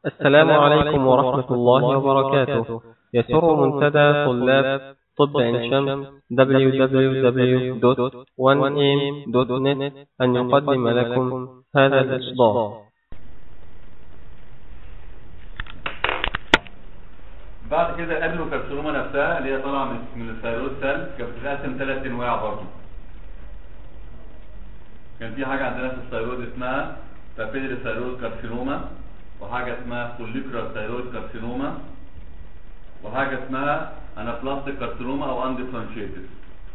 السلام عليكم ورحمة الله وبركاته يسر منتدى طلاب طب عين شمس www.1am.net أن يقدم لكم هذا الإصدار بعد كده قابلوا كارسينوما نفسها اللي هي طالعه من من الثيرويد سيل كانت بتتقسم ثلاث انواع برضه كان في حاجه عندنا في الثيرويد اسمها بابيلري ثيرويد كارسينوما وحاجه اسمها فوليكولار ثيرويد كارسينوما وحاجه اسمها انابلاستيك كارسينوما او انديفرنشيتد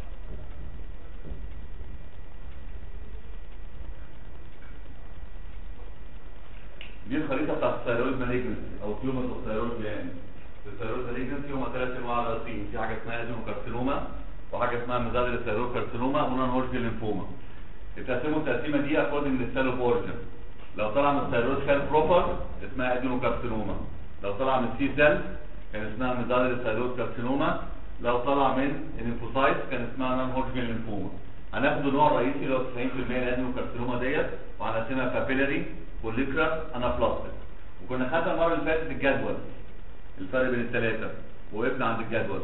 دي الخريطه بتاعت الثيرويد مالجنسي او تيومر الثيرويد جلاند الثيرويد مالجنسي هم ثلاث انواع رئيسيين في حاجه اسمها ادينوكارسينوما وحاجه اسمها ميزالري ثيرويد كارسينوما ونون هورجن لينفوما التقسيمه التقسيمه دي اكوردنج للسيل اوف اورجن لو طلع من الثيرويد سيل بروبر اسمها ادينوكارسينوما لو طلع من سي سيل كان اسمها ميزالري ثيرويد كارسينوما لو طلع من الليمفوسايت كان اسمها نون هورجن لينفوما هناخد النوع الرئيسي اللي هو 90% الادينوكارسينوما ديت وهنقسمها بابيلاري فوليكولار انابلاستيك وكنا خدنا المره اللي فاتت الجدول الفرق بين الثلاثه وقفنا عند الجدول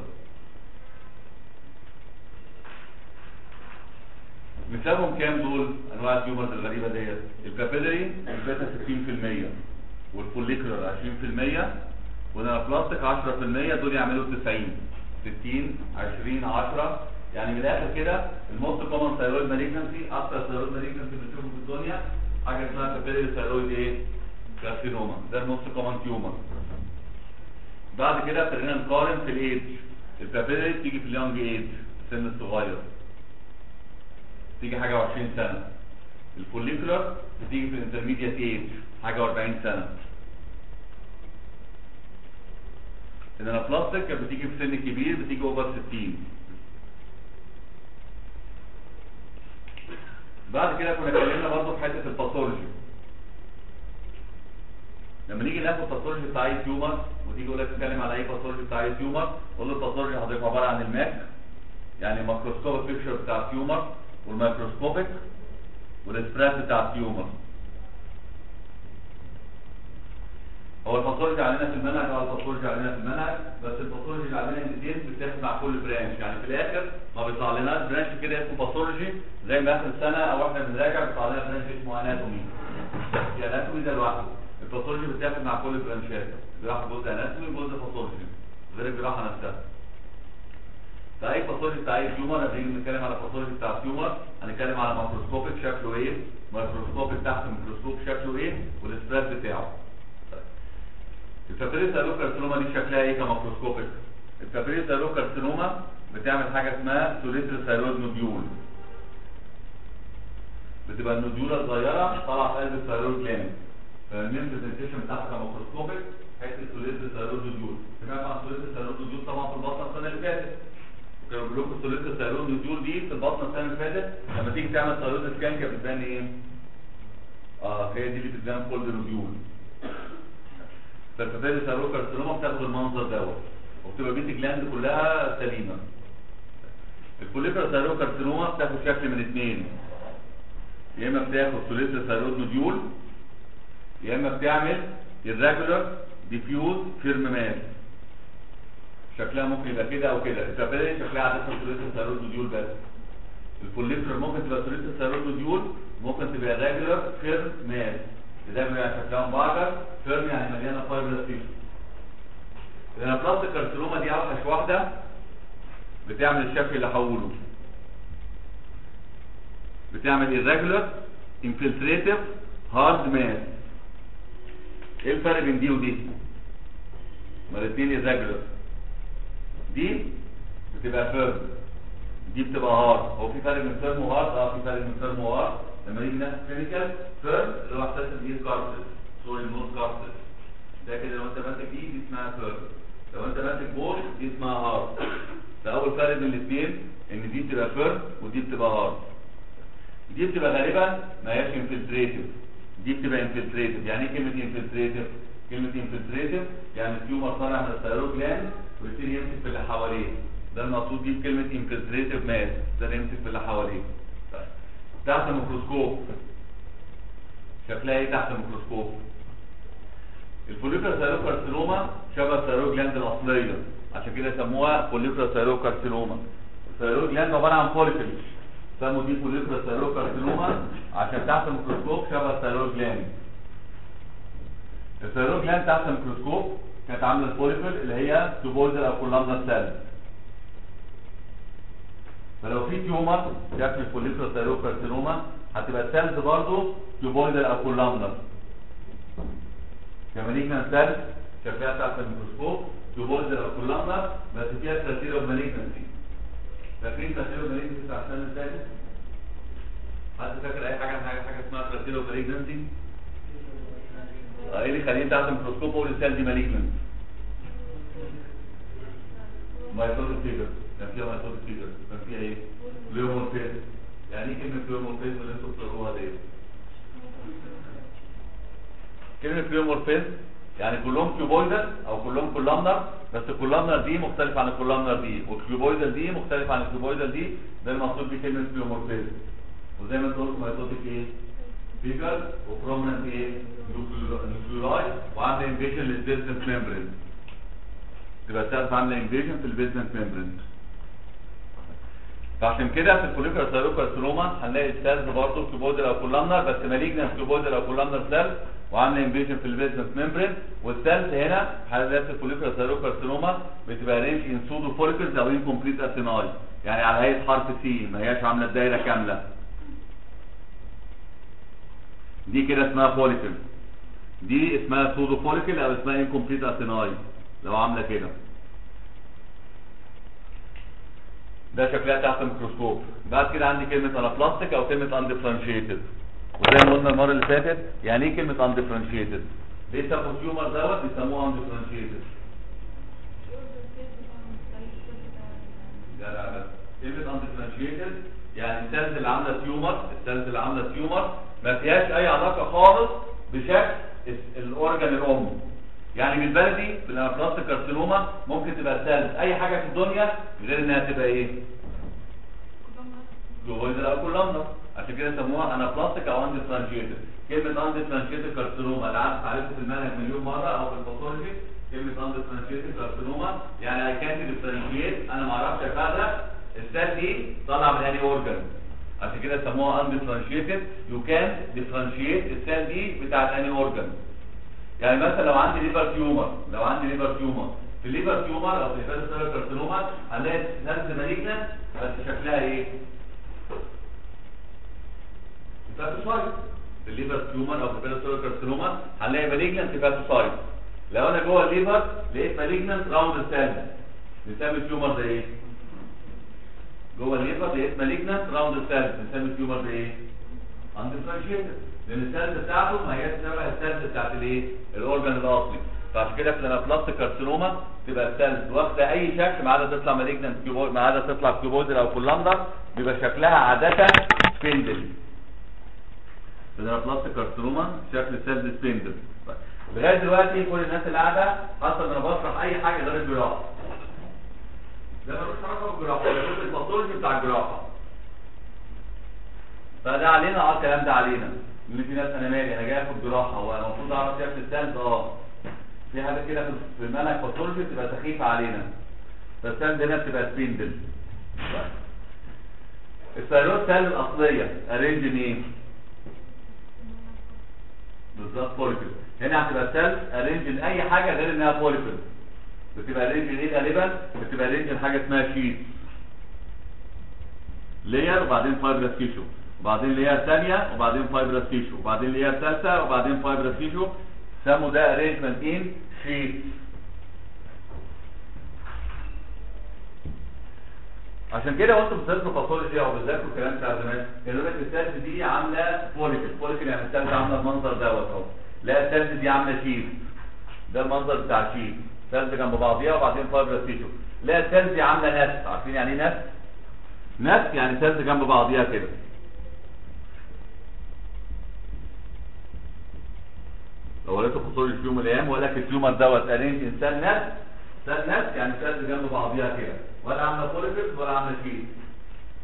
مثالهم كام دول انواع التيومرز الغريبه ديت البابيلاري البيتا 60% والفوليكولار 20% والانابلاستيك 10% دول يعملوا 90 60 20 10 يعني من الاخر كده الموست كومن ثيرويد مالجنسي اكتر ثيرويد مالجنسي بنشوفه في الدنيا حاجه اسمها بابيلاري ثيرويد ايه كارسينوما ده الموست كومن تيومر بعد كده ابتدينا نقارن في الايدج البابيلاري تيجي في اليونج ايدج السن الصغير تيجي حاجه و20 سنه الفوليكولار بتيجي في الانترميديت ايدج حاجه و40 سنه الانابلاستيك كانت بتيجي في سن كبير بتيجي اوفر 60 بعد كده كنا اتكلمنا برضه في حته الباثولوجي لما نيجي ناخد باثولوجي بتاع اي تيومر وتيجي يقول لك تتكلم على اي باثولوجي بتاع اي تيومر قول له الباثولوجي حضرتك عباره عن الماك يعني الميكروسكوبيك بيكتشر بتاع التيومر والميكروسكوبيك والسبراد بتاع التيومر هو الباثولوجي عندنا في المنهج هو الباثولوجي عندنا في المنهج بس الباثولوجي اللي عندنا الاثنين بتاخد مع كل برانش يعني في الاخر ما بيطلع لناش برانش كده اسمه باثولوجي زي ما اخر السنه او احنا بنراجع بيطلع لنا برانش اسمه اناتومي الاناتومي ده لوحده الباثولوجي بتاخد مع كل برانشات جراحه جزء اناتومي وجزء باثولوجي غير الجراحه نفسها فاي باثولوجي بتاع اي تيومر لما نيجي نتكلم على باثولوجي بتاع التيومر هنتكلم على مايكروسكوبيك شكله ايه مايكروسكوبيك تحت الميكروسكوب شكله ايه والسبريد بتاعه البابيلي ثيرويد كارسينوما دي شكلها ايه كميكروسكوبيك البابيلي ثيرويد كارسينوما بتعمل حاجه اسمها سوليتر ثيرويد نوديول بتبقى النوديوله صغيره طالعه في قلب الثيرويد جلاند فالمين برزنتيشن بتاعها كميكروسكوبيك حته سوليتر ثيرويد نوديول سمعت عن سوليتر ثيرويد نوديول طبعا في البطنه السنه اللي فاتت كانوا بيقولوا لكم سوليتر ثيرويد نوديول دي في البطنه السنه اللي فاتت لما تيجي تعمل ثيرويد سكان كانت بتبان ايه؟ اه هي دي اللي بتبان كولد نوديول فالبابيلي ثيرويد كارسينوما بتاخد المنظر دوت وبتبقى بيت الجلاند كلها سليمه الفوليكولار ثيرويد كارسينوما بتاخد شكل من اثنين يا اما بتاخد سوليتر ثيرويد نوديول يا اما بتعمل irregular diffuse فيرم ماس شكلها ممكن يبقى كده او كده البابيلي شكلها عاده سوليتر ثيرويد نوديول بس الفوليكولار ممكن تبقى سوليتر ثيرويد نوديول ممكن تبقى irregular فيرم ماس دايما يعني شكلها مبعجر فيرم يعني مليانه فايبرس تيشو الانابلاستيك كارسينوما دي اوحش واحده بتعمل الشكل اللي هقوله بتعمل irregular infiltrative hard mass ايه الفرق بين دي ودي ما الاثنين irregular دي بتبقى فيرم دي بتبقى هارد هو في فرق بين فيرم وهارد اه في فرق بين فيرم وهارد لما نيجي ناخد كلينيكال فيرم اللي هو احساس الايد كارتل سوري النوز كارتل ده كده لو انت ماسك دي دي اسمها فيرم لو انت ماسك بول دي اسمها هارد ده اول فرق بين الاثنين ان دي بتبقى فيرم ودي بتبقى هارد دي بتبقى غالبا ما هياش انفلتريتيف دي بتبقى انفلتريتيف يعني ايه كلمه انفلتريتيف كلمه انفلتريتيف يعني التيومر طالع من الثيرويد جلاند ويبتدي يمسك في اللي حواليه ده المقصود بيه بكلمه انفلتريتيف ماس ده يمسك في اللي حواليه طيب تحت الميكروسكوب شكلها ايه تحت الميكروسكوب الفوليكولار ثايرويد كارسينوما شبه الثايرويد جلاند الاصليه عشان كده سموها فوليكولار ثايرويد كارسينوما الثايرويد جلاند عباره عن فوليكل سموا دي فوليكولار ثايرويد كارسينوما عشان تحت الميكروسكوب شبه الثايرويد جلاند الثايرويد جلاند تحت الميكروسكوب كانت عامله الفوليكل اللي هي توبويدال او كولامنر سيل فلو في تيومر شكل الفوليكولار ثايرويد كارسينوما هتبقى السيلز برضه توبويدال او كولامنر كماليجنان سيلز شكلها تحت الميكروسكوب توبويدال او كولامنر بس فيها كريتيريا اوف ماليجنسي فاكرين كريتيريا اوف ماليجنسي بتاع السنه اللي فاتت؟ حد فاكر اي حاجه عن حاجه حاجه اسمها كريتيريا اوف ماليجنسي؟ ايه اللي يخليه تحت الميكروسكوب اقول السيل دي ماليجننت مايتوتيك فيجر كان فيها مايتوتيك فيجر كان فيها ايه ليومورفيز يعني ايه كلمه ليومورفيز اللي انتوا بتقروها دي كلمه ليومورفيز يعني كلهم كيوبويدال او كلهم كولامنر بس الكولامنر دي مختلف عن الكولامنر دي والكيوبويدال دي مختلف عن الكيوبويدال دي ده المقصود بكلمه ليومورفيز وزي ما انت قلت مايتوتيك ايه فيجر وبرومننت ايه نيوكليوراي وعامله انفيجن للبيزنس ميمبرين تبقى السيلز عامله انفيجن في البيزنس ميمبرين فعشان كده في الفوليكولار ثايرويد كارسينوما هنلاقي السيلز برضه كيوبويدال او كولامنر بس مالجنس كيوبويدال او كولامنر سيل وعامله انفيجن في البيزنس ميمبرين والسيلز هنا حالات الفوليكولار ثايرويد كارسينوما بتبقى رينج ان سودو فوليكلز او انكمبليت اسيناي يعني على هيئه حرف سي ما هياش عامله الدايره كامله دي كده اسمها فوليكل دي اسمها سودو فوليكل او اسمها انكمبليت اسيناي لو عامله كده ده شكلها تحت الميكروسكوب بعد كده عندي كلمه انابلاستيك او كلمه اندفرنشيتد وزي ما قلنا المره اللي فاتت يعني ايه كلمه اندفرنشيتد ليه سموا التيومر دوت بيسموه اندفرنشيتد لا لا لا كلمه اندفرنشيتد يعني السيلز اللي عامله تيومر السيلز اللي عامله تيومر ما فيهاش اي علاقه خالص بشكل الاورجن الام يعني بالبلدي بالانابلاستيك كارسينوما ممكن تبقى سيلز اي حاجه في الدنيا غير انها تبقى ايه جويدال او كولامنر عشان كده سموها انابلاستيك او اندفرنشيتد كلمه اندفرنشيتد كارسينوما اللي عارف تعرفه في المنهج مليون مره او في الباثولوجي كلمه اندفرنشيتد كارسينوما يعني اي كانت ديفرنشيت انا ما اعرفش افرق السيل دي طالعه من انهي اورجن عشان كده سموها اندفرنشيتد يو كان ديفرنشيت السيل دي بتاعت انهي اورجن يعني مثلا لو عندي ليفر تيومر لو عندي ليفر تيومر في الليفر تيومر او في الهيباتوسيلر كارسينوما هنلاقي سيلز مالجنت بس شكلها ايه؟ هيباتوسايت في الليفر تيومر او في الهيباتوسيلر كارسينوما هنلاقي مالجنت هيباتوسايت لو انا جوه الليفر لقيت مالجنت راوند سيل نسمي التيومر ده ايه؟ جوه الليفر لقيت مالجنت راوند سيل نسمي التيومر ده ايه؟ اندفرنشيتد لان السيلز بتاعته ما هي شبه السيلز بتاعت الايه؟ الاورجن الاصلي فعشان كده في الانابلاستيك كارسينوما تبقى السيلز واخده اي شكل ما عدا تطلع مالجنت كيوبويد ما عدا تطلع كيوبويدال او كولامدر بيبقى شكلها عاده سبندل في الانابلاستيك كارسينوما شكل السيلز سبندل لغايه دلوقتي كل الناس اللي قاعده حاسه ان انا بشرح اي حاجه غير الجراحه ده ملوش علاقه بالجراحه ده جزء الباثولوجي بتاع الجراحه فده علينا اه الكلام ده علينا ان في ناس انا مالي انا جاي اخد جراحه هو المفروض اعرف شكل السيلز اه في حاجات كده في المنهج باثولوجي بتبقى سخيفه علينا فالسيلز هنا بتبقى سبيندل الثيرويد سيل الاصليه ارينج مين؟ بالظبط فوليكل هنا هتبقى سيلز ارينج اي حاجه غير انها فوليكل بتبقى رينج ايه غالبا بتبقى رينج حاجه اسمها شيت لير وبعدين فايبرس تيشو وبعدين لير ثانيه وبعدين فايبرس تيشو وبعدين لير ثالثه وبعدين فايبرس تيشو سموا ده ارينجمنت ان شيت عشان كده وانتم بتذاكروا باثولوجي او بتذاكروا الكلام بتاع زمان يقول لك السيلز دي عامله فوليكل فوليكل يعني السيلز عامله المنظر دوت اهو لا السيلز دي عامله شيت ده المنظر بتاع شيت سيلز جنب بعضيها وبعدين فايبرس تيشو لا السيلز دي عامله نفس عارفين يعني ايه نفس نفس يعني سيلز جنب بعضيها كده لو قريته باثولوجي في يوم من الايام وقال لك التيومر دوت ارينج انسان نفس سيل نفس يعني سيلز جنب بعضيها كده ولا عامله فوليكلز ولا عامله شيت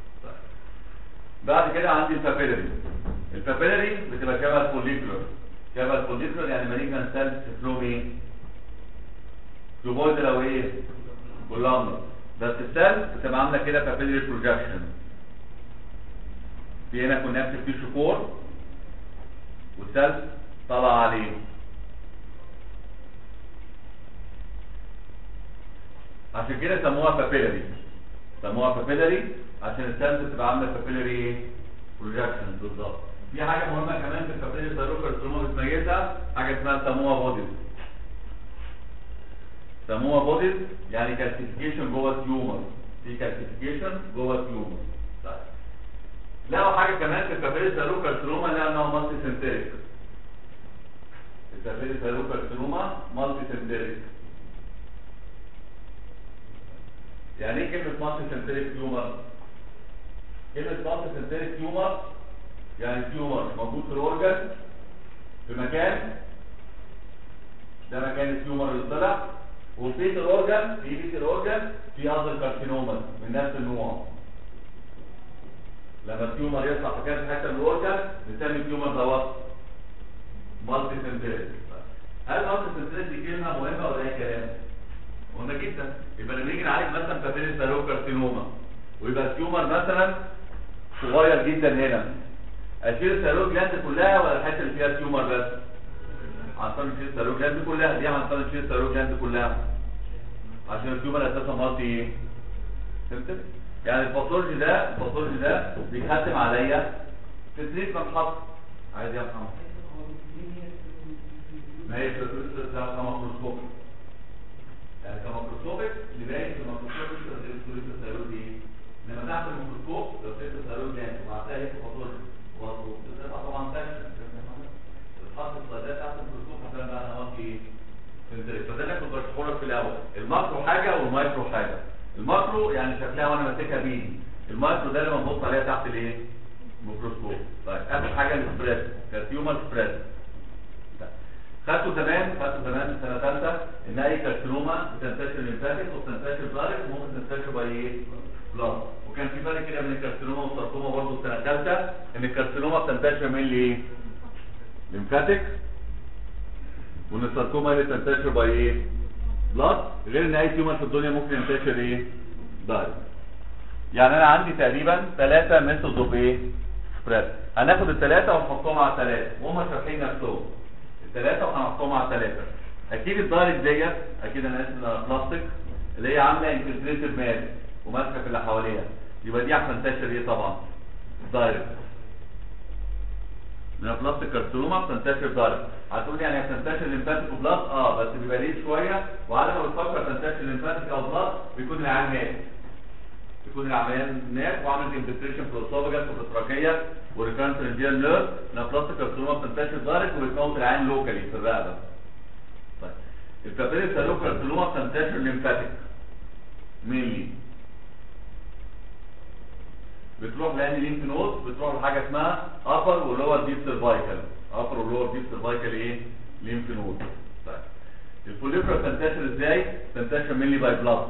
بعد كده عندي البابيلري البابيلري بتبقى شبه الفوليكولر شبه الفوليكولر يعني مالجنان سيلز شكلهم ايه؟ كيوبويد لو ايه؟ كولامبر بس السيلز بتبقى عامله كده بابيلري بروجكشن في هنا كونكتيف تيشو كور والسيلز طالعه عليه عشان كده سموها بابيلري سموها بابيلري عشان السيلز بتبقى عامله بابيلري ايه؟ بروجكشن بالظبط في حاجه مهمه كمان في البابيلري سيروكارسينوما بتميزها حاجه اسمها سموها بوديز سموها بوديز يعني كالسيفيكيشن جوه التيومر في كالسيفيكيشن جوه التيومر طيب لقوا حاجه كمان في البابيلري سيروكارسينوما لقوا انها مالتي سنتريك البابيلري سيروكارسينوما مالتي سنتريك يعني ايه كلمه مالتي سنتريك تيومر كلمه مالتي سنتريك تيومر يعني تيومر موجود في الاورجن في مكان ده مكان التيومر اللي طلع وفي بيت الاورجن في بيت الاورجن في اذر كارسينوما من نفس النوع لما التيومر يطلع في كذا حته من الاورجن نسمي التيومر ده وسط مالتي سنتريك هل مالتي سنتريك دي كلمه مهمه ولا ايه كلام؟ مهمه جدا يبقى لما نيجي نعالج مثلا بابيلي كارسينوما ويبقى التيومر مثلا صغير جدا هنا اشيل السيروج جلاند كلها ولا الحته اللي فيها تيومر بس عن طريق نشيل السيروج جلاند كلها دي عن طريق نشيل السيروج جلاند كلها عشان التيومر اساسا مالتي ايه فهمت يعني الباثولوجي ده الباثولوجي ده بيختم عليا في تريتمنت حط عايز يا محمد ما هي ده كماكروسكوب يعني كماكروسكوبك اللي باين في الميكروسكوب مش السيروج ايه لما تحت الميكروسكوب لو شلت السيروج جلاند وبعدها هي باثولوجي وبتبقى طبعا سكشن الخط الصيدليه تحت الميكروسكوب عشان بقى انا واقي سنتريك فده اللي كنت بشرحه لك في الاول الماكرو حاجه والمايكرو حاجه الماكرو يعني شكلها وانا ماسكها بايدي المايكرو ده لما نبص عليها تحت الايه الميكروسكوب طيب اخر حاجه السبريد كارتيومر سبريد خدته زمان خدته زمان في سنه ثالثه ان اي كارسينوما بتنتشر ليمفاتيك وبتنتشر دايركت وممكن تنتشر باي ايه؟ بلاد وكان في فرق كده بين الكارسينوما والساركوما برضه في سنه ثالثه ان الكارسينوما بتنتشر من ايه؟ ليمفاتيك وان الساركوما اللي بتنتشر باي ايه؟ بلاد غير ان اي تيومر في الدنيا ممكن ينتشر ايه؟ دايركت يعني انا عندي تقريبا ثلاثه ميثود اوف ايه؟ سبريد هناخد الثلاثه ونحطهم على الثلاثه وهم شارحين نفسهم الثلاثه وهنحطهم على الثلاثه اكيد الدايركت ديت اكيد انا اسف بلاستيك اللي هي عامله انفلتريتد مال وماسكه في اللي حواليها يبقى دي هتنتشر ايه طبعا دايركت من بلاستيك كارسينوما بتنتشر دايركت هتقول لي يعني هي بتنتشر ليمفاتيك وبلاس اه بس بيبقى ليه شويه وعلى ما بتفكر تنتشر ليمفاتيك او بلاس بيكون العيان مات يكون العمليان ناف وعمل انفلتريشن في الاسوفاجس وفي التراكيه وريكانت رينجيال نيرف ان بلاستيك كارسينوما بتنتشر دايركت وبتموت العيان لوكالي في الرقبه طيب البابيلي كارسينوما بتنتشر ليمفاتيك مينلي بتروح لان لينف نود بتروح لحاجه اسمها ابر ولور ديب سيرفايكال ابر ولور ديب سيرفايكال ايه لينف نود طيب الفوليكولا بتنتشر ازاي بتنتشر مينلي باي بلاد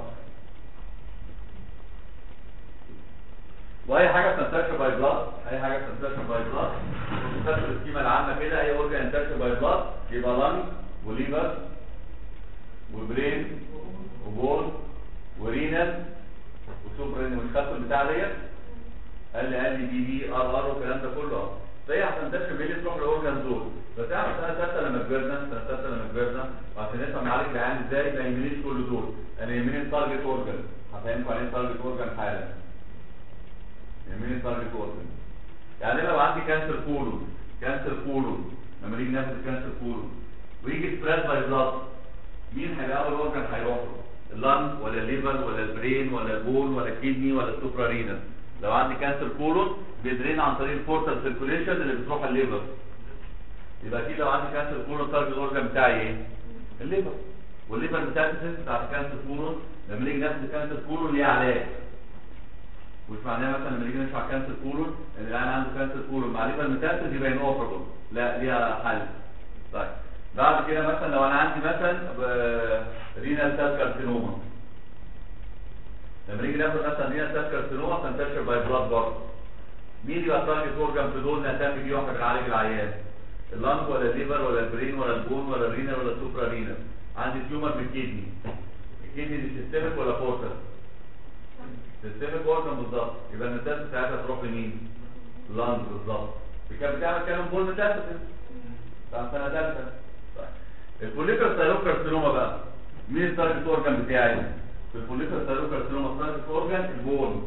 واي حاجه بتنتشر باي بلاد اي حاجه بتنتشر باي بلاد بتنتشر السكيما العامه كده اي اورجان ينتشر باي بلاد يبقى لانج وليفر وبرين وبول ورينال وسوبر مش خدتوا البتاع ديت قال لي قال لي دي دي ار ار والكلام ده كله اهو فهي هتنتشر ميلي تروح لاورجان دول بس احنا سنه ثالثه لما كبرنا سنه ثالثه لما كبرنا وعشان نفهم نعالج العيان ازاي ما يهمنيش كل دول انا يهمني التارجت اورجان هفهمكم عليه التارجت اورجان حالا يهمني التارجت اورجان يعني لو عندي كانسر كولون كانسر كولون لما نيجي ناخد الكانسر كولون ويجي سبريد باي بلاد مين هيبقى اول اورجان هيروح له؟ اللنج ولا الليفر ولا البرين ولا البول ولا الكدني ولا السوبرارينال لو عندي كانسر كولون بيدرين عن طريق البورتال سيركوليشن اللي بتروح الليفر يبقى اكيد لو عندي كانسر كولون تارجت اورجان بتاعي ايه؟ الليفر والليفر بتاعتي بتاعت كانسر كولون لما نيجي ناخد كانسر كولون ليه علاج مش معناها مثلا لما نيجي نشرح كانسر كولون ان العيان عنده كانسر كولون مع ليفر ميتاستاز يبقى انوبربل لا ليها حل طيب بعد كده مثلا لو انا عندي مثلا رينال سيل كارسينوما لما نيجي ناخد مثلا رينال سيل كارسينوما تنتشر باي بلاد برضه مين يبقى تارجت اورجان في دول نهتم بيه واحنا بنعالج العيان اللانج ولا الليفر ولا البرين ولا البون ولا الرينال ولا السوبرا رينال عندي تيومر في الكدني الكدني دي سيستمك ولا بورتال سيستمك اورجن بالظبط يبقى الميتاستاسيس ساعتها تروح لمين لانج بالظبط دي كانت بتعمل كلام بول ميتاستاسيس بتاع سنه ثالثه طيب الفوليكر ثايروكارسينوما بقى مين التارجت اورجن بتاعي في الفوليكر ثايروكارسينوما التارجت اورجن البول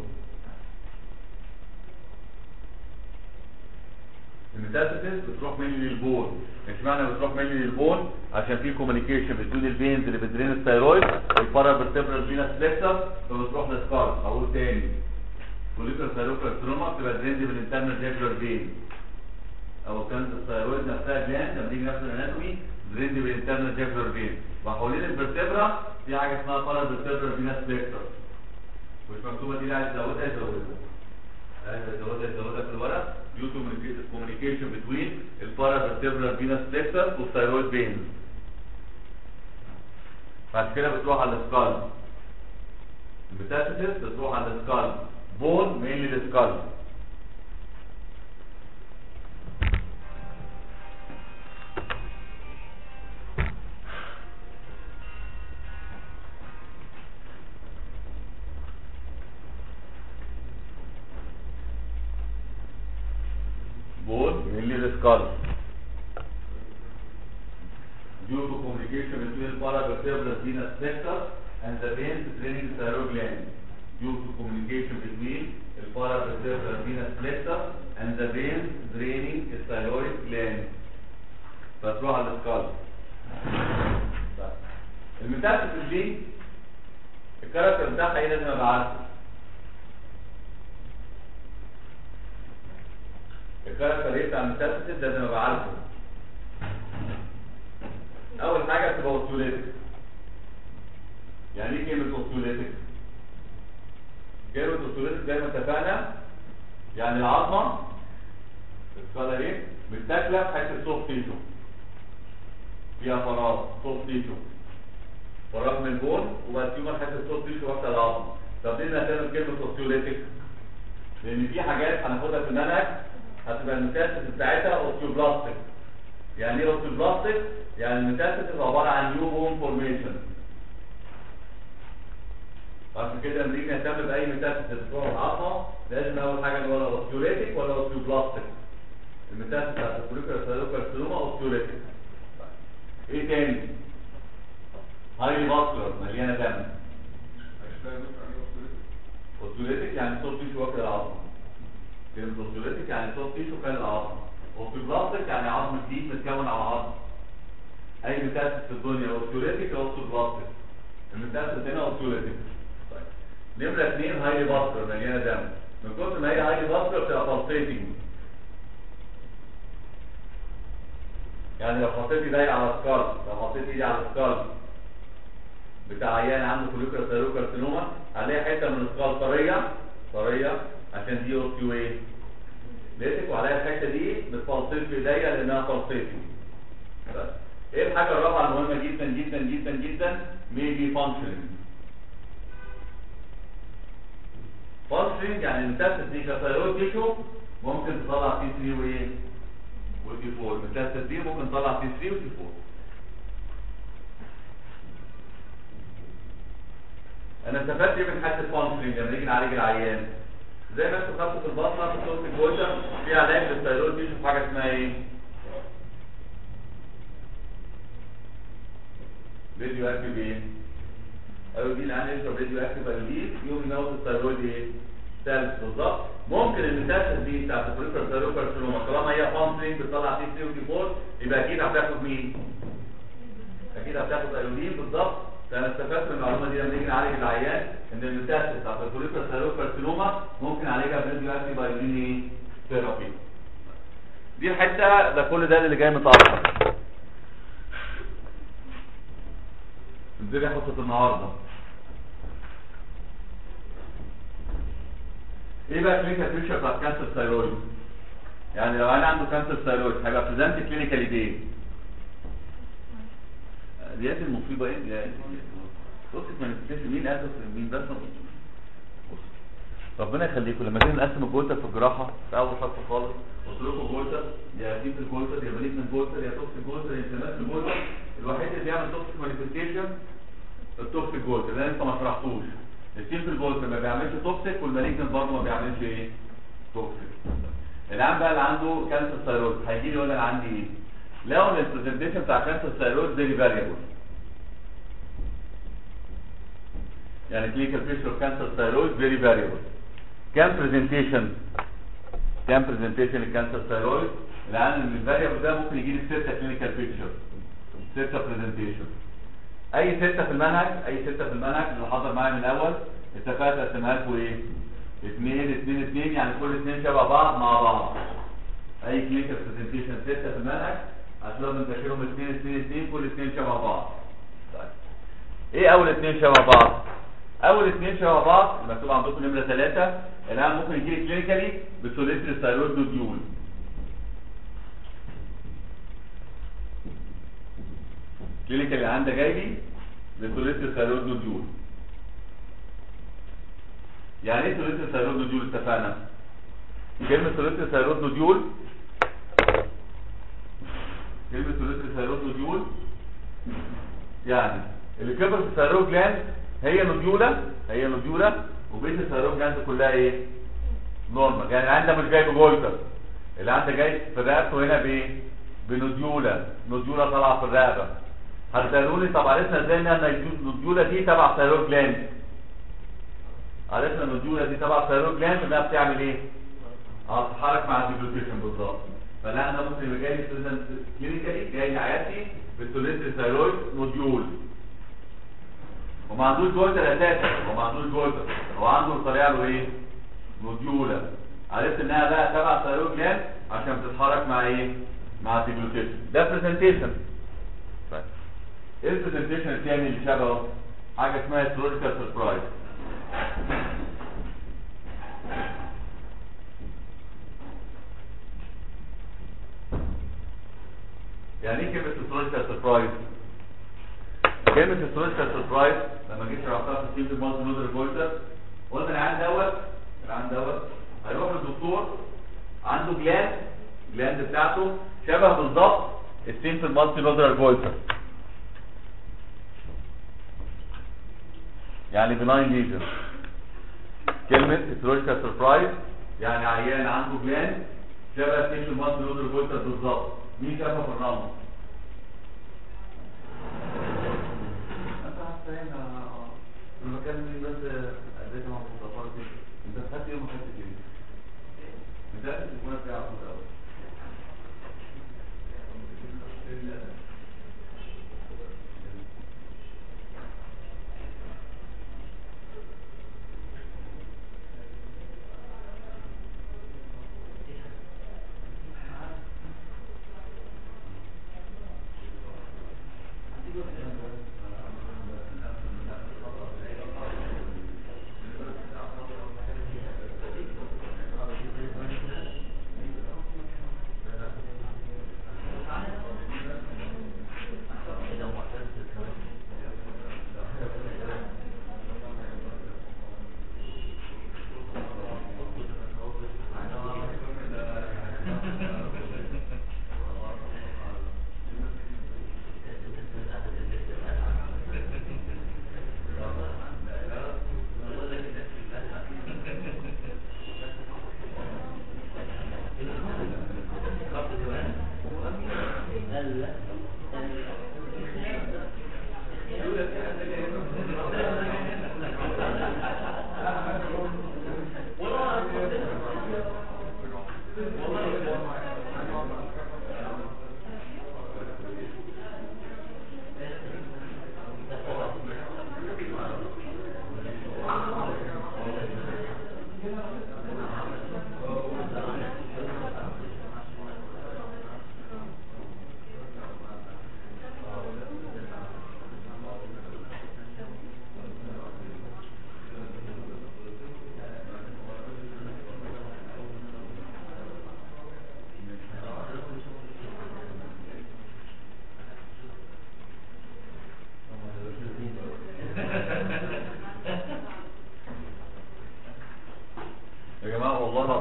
الميتاستاسيس بتروح مني للبون اشمعنى بتروح مني للبون عشان في كوميونيكيشن بين الفينز اللي بتدرين الثايرويد والبارا فيرتبرال فينس فليكسر فبتروح للسكار اقول تاني فوليكر ثايروكارسينوما بتبقى دريند بالانترنال جاكولار فين او كانت الثايرويد نفسها جلاند لما نيجي نفس الاناتومي دريند بالانترنال جاكولار فين وحوالين الفرتبرا في حاجه اسمها بارا فيرتبرال فينس فليكسر مش مكتوبه دي لا عايز ازودها ازودها عايز ازودها ازودها في الورق due to communication between البارافيرتبرال فينس فليكسر والثايرويد فينز بعد كده بتروح على السكال الميتاستاسيس بتروح على السكال بون مينلي السكال bone mainly the skull due to communication between paravertebral venous sector and the veins draining the thyroid gland due to communication between the paravertebral venous flexor and the veins draining the thyroid gland فتروح على السكال الميتاستاسيس دي الكاركتر بتاعها ايه لازم ابقى عارفه الكاركتر ايه بتاع الميتاستاسيس لازم ابقى عارفه اول حاجه بتبقى اوستيوليتك يعني ايه كلمه اوستيوليتك كلمه اوستيوليتك زي ما اتفقنا يعني العظمه السكالا ايه متاكله في حته سوفت تيشو فيها فراغ سوفت تيشو فراغ من البون وبقى تيومر حته سوفت تيشو واخده العظمه طب ليه نعتبر كلمه اوستيوليتك لان في حاجات هناخدها في المنهج هتبقى الميتاستاسيس بتاعتها اوستيوبلاستيك يعني ايه اوستيوبلاستيك يعني الميتاستاسيس عباره عن نيو بون فورميشن عشان كده لما نيجي نهتم باي ميتاستاسيس جوه العظمه لازم اول حاجه اللي هو اوستيوليتيك ولا اوستيوبلاستيك الميتاستاسيس بتاعت الفوليكولار ثايروكارسينوما اوستيوليتيك ايه تاني هايلي فاسكولار مليانه دم اوستيوليتيك يعني صوت تيشو واكل العظمه كلمة اوستيوليتيك يعني صوت تيشو كان العظم اوستيوبلاستيك يعني عظم جديد متكون على عظم اي ميتاستس في الدنيا اوستيوليتيك او اوستيوبلاستيك الميتاستس هنا اوستيوليتيك طيب نمرة اثنين هايلي باسكر مليانة دم من كتر ما هي هايلي باسكر بتبقى بالسيتنج يعني لو حطيت ايدي على سكال لو حطيت ايدي على سكال بتاع عيان عنده فوليكولار ثايروكارسينوما هلاقي حته من السكال طريه طريه عشان دي اوستيو ايه ليتك وعليها الحته دي بتفلسف في ايديا لانها فلسفي بس ايه الحاجه الرابعه المهمه جدا جدا جدا جدا ميبي فانكشننج فانكشننج يعني الميتاستس دي كثايرويد تيشو ممكن تطلع تي 3 وايه وتي 4 الميتاستس دي ممكن تطلع تي 3 وتي 4 انا استفدت ايه من حته فانكشننج لما نيجي نعالج العيان زي ما انتوا خدتوا في البطنه في صوره الجوجر في علاج للثايرويد تيشو في حاجه اسمها ايه؟ فيديو اكتف ايه؟ ايودين يعني يشرب فيديو اكتف ايودين يوم يموت الثايرويد ايه؟ سيلز بالظبط ممكن الميتاستاسيس دي بتاعت الفوليكولار ثايروكارسينوما طالما هي فانكشنينج بتطلع تي 3 وتي 4 يبقى اكيد هتاخد مين؟ اكيد هتاخد ايودين بالظبط فانا استفدت من المعلومه دي لما نيجي نعالج العيان ان الميتاستاسيس بتاعت الفوليكولار ثايروكارسينوما ممكن اعالجها بفيديو اكتف ايودين ايه؟ ثيرابي دي الحته ده كل ده اللي جاي متاخر نبتدي حصه النهارده ايه بقى كلينيكال بيكتشر بتاع كانسر ثايرويد يعني لو انا عنده كانسر ثايرويد هيبقى بريزنت كلينيكالي بايه ديات المصيبه ايه دي قصه ما نفتكرش مين اسس مين بس بص ربنا يخليكم لما جينا نقسم الجولتر في الجراحه في اول خطوه خالص قلت لكم جولتر يا ديب الجولتر يا مالجنت جولتر يا توكسيك جولتر يا انفلامات الجولتر الوحيد اللي بيعمل توكسيك مانيفستيشن التوكسيك جولتر ده انت ما شرحتوش السيمبل جولتر ما بيعملش توكسيك والمالجنت برضه ما بيعملش ايه توكسيك العام بقى اللي عنده كانسر ثايرويد هيجي لي يقول لي انا عندي ايه لو البرزنتيشن بتاع كانسر ثايرويد فيري فاريبل يعني كلينيكال بيكتشر اوف كانسر ثايرويد فيري فاريبل كام برزنتيشن كام برزنتيشن الكانسر ثايرويد الان الفاريبل ده ممكن يجي لي ستة كلينيكال بيكتشر ستة برزنتيشن اي ستة في المنهج اي ستة في المنهج اللي حضر معايا من الاول اتفقت اقسمها لكم ايه اثنين اثنين اثنين يعني كل اثنين شبه بعض مع بعض اي كلينيكال برزنتيشن ستة في المنهج هتلاقوا بنذاكرهم اثنين اثنين اثنين كل اثنين شبه بعض طيب ايه اول اثنين شبه بعض اول اثنين شبه بعض مكتوب عندكم نمره ثلاثة الان ممكن يجي لي كلينيكالي بسوليتري ثايرويد نوديول كلينيكالي عندي جاي لي بسوليتري ثايرويد نوديول يعني ايه سوليتري ثايرويد نوديول اتفقنا كلمه سوليتري ثايرويد نوديول كلمه سوليتري ثايرويد نوديول يعني اللي كبر في الثايرويد جلاند هي نوديولا هي نوديولا وبقيه الثايرويد جلاند كلها ايه نورمال يعني العين مش جاي بجولتر العين جاي في رقبته هنا بايه بنوديولا نوديولا طالعه في الرقبه هتسالوني طب عرفنا ازاي ان النوديولا دي تبع الثايرويد جلاند عرفنا النوديولا دي تبع الثايرويد جلاند انها بتعمل ايه اه تتحرك مع الديجلوتيشن بالظبط فلا انا ممكن يبقى جاي كلينيكالي جاي لي عيادتي بالتوليتري ثايرويد نوديول وما عندوش جولتر اساسا هو ما عندوش جولتر هو عنده طريقه له ايه نوديولا عرفت انها بقى تبع الثايرويد جلاند عشان بتتحرك مع ايه مع الديجلوتيشن ده برزنتيشن ايه البرزنتيشن الثاني اللي شبهه حاجه اسمها هيستوريكال سربرايز يعني ايه كلمه هيستوريكال سربرايز كلمه هيستوريكال سربرايز لما جيت شرحتها في السيمبل مالتي نودر فولتر قلنا العيان دوت العيان دوت هيروح للدكتور عنده جلاند الجلاند بتاعته شبه بالظبط السيمبل مالتي نودر فولتر يعني بناين ليجن كلمة هيستوريكال سربرايز يعني عيان عنده جلاند شبه السيمبل مالتي نودر فولتر بالظبط مين شافها في الرمل؟ انت حاسس المكان اللي بس اديته مع مصطفى دي انت خدت ايه وما خدتش ايه؟ انت عارف التليفونات بتاعك في الاول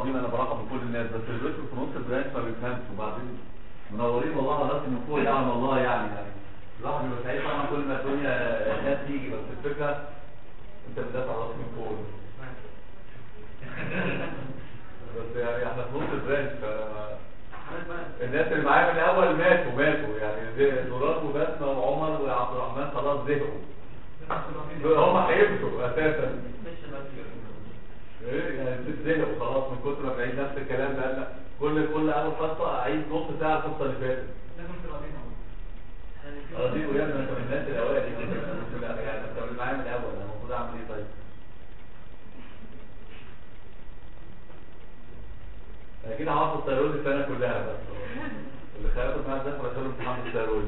العظيم انا برحب بكل الناس بس اللي بيدخل في نص البرانش ما بيفهمش وبعدين منورين والله على راسي من فوق يعلم الله يعني يعني الواحد بيبقى سعيد طبعا كل ما الدنيا الناس تيجي بس الفكره انت بتدافع على راسي من فوق بس يعني احنا في نص البرانش ف الناس اللي معايا من الاول ماتوا ماتوا يعني زي دولار وبسمه وعمر وعبد الرحمن خلاص زهقوا دول هم هيمشوا اساسا ايه يعني بتزهق خلاص من كتر ما بعيد نفس الكلام ده لا كل كل اول خطه اعيد نص ساعه الخطه اللي فاتت راضيكوا يا ابني انت من الناس الاوائل يعني انت من معايا من الاول انا المفروض اعمل ايه طيب اكيد هحفظ الثيرويد السنه كلها بس اللي خيرته معايا ده فرشاله امتحان الثيرويد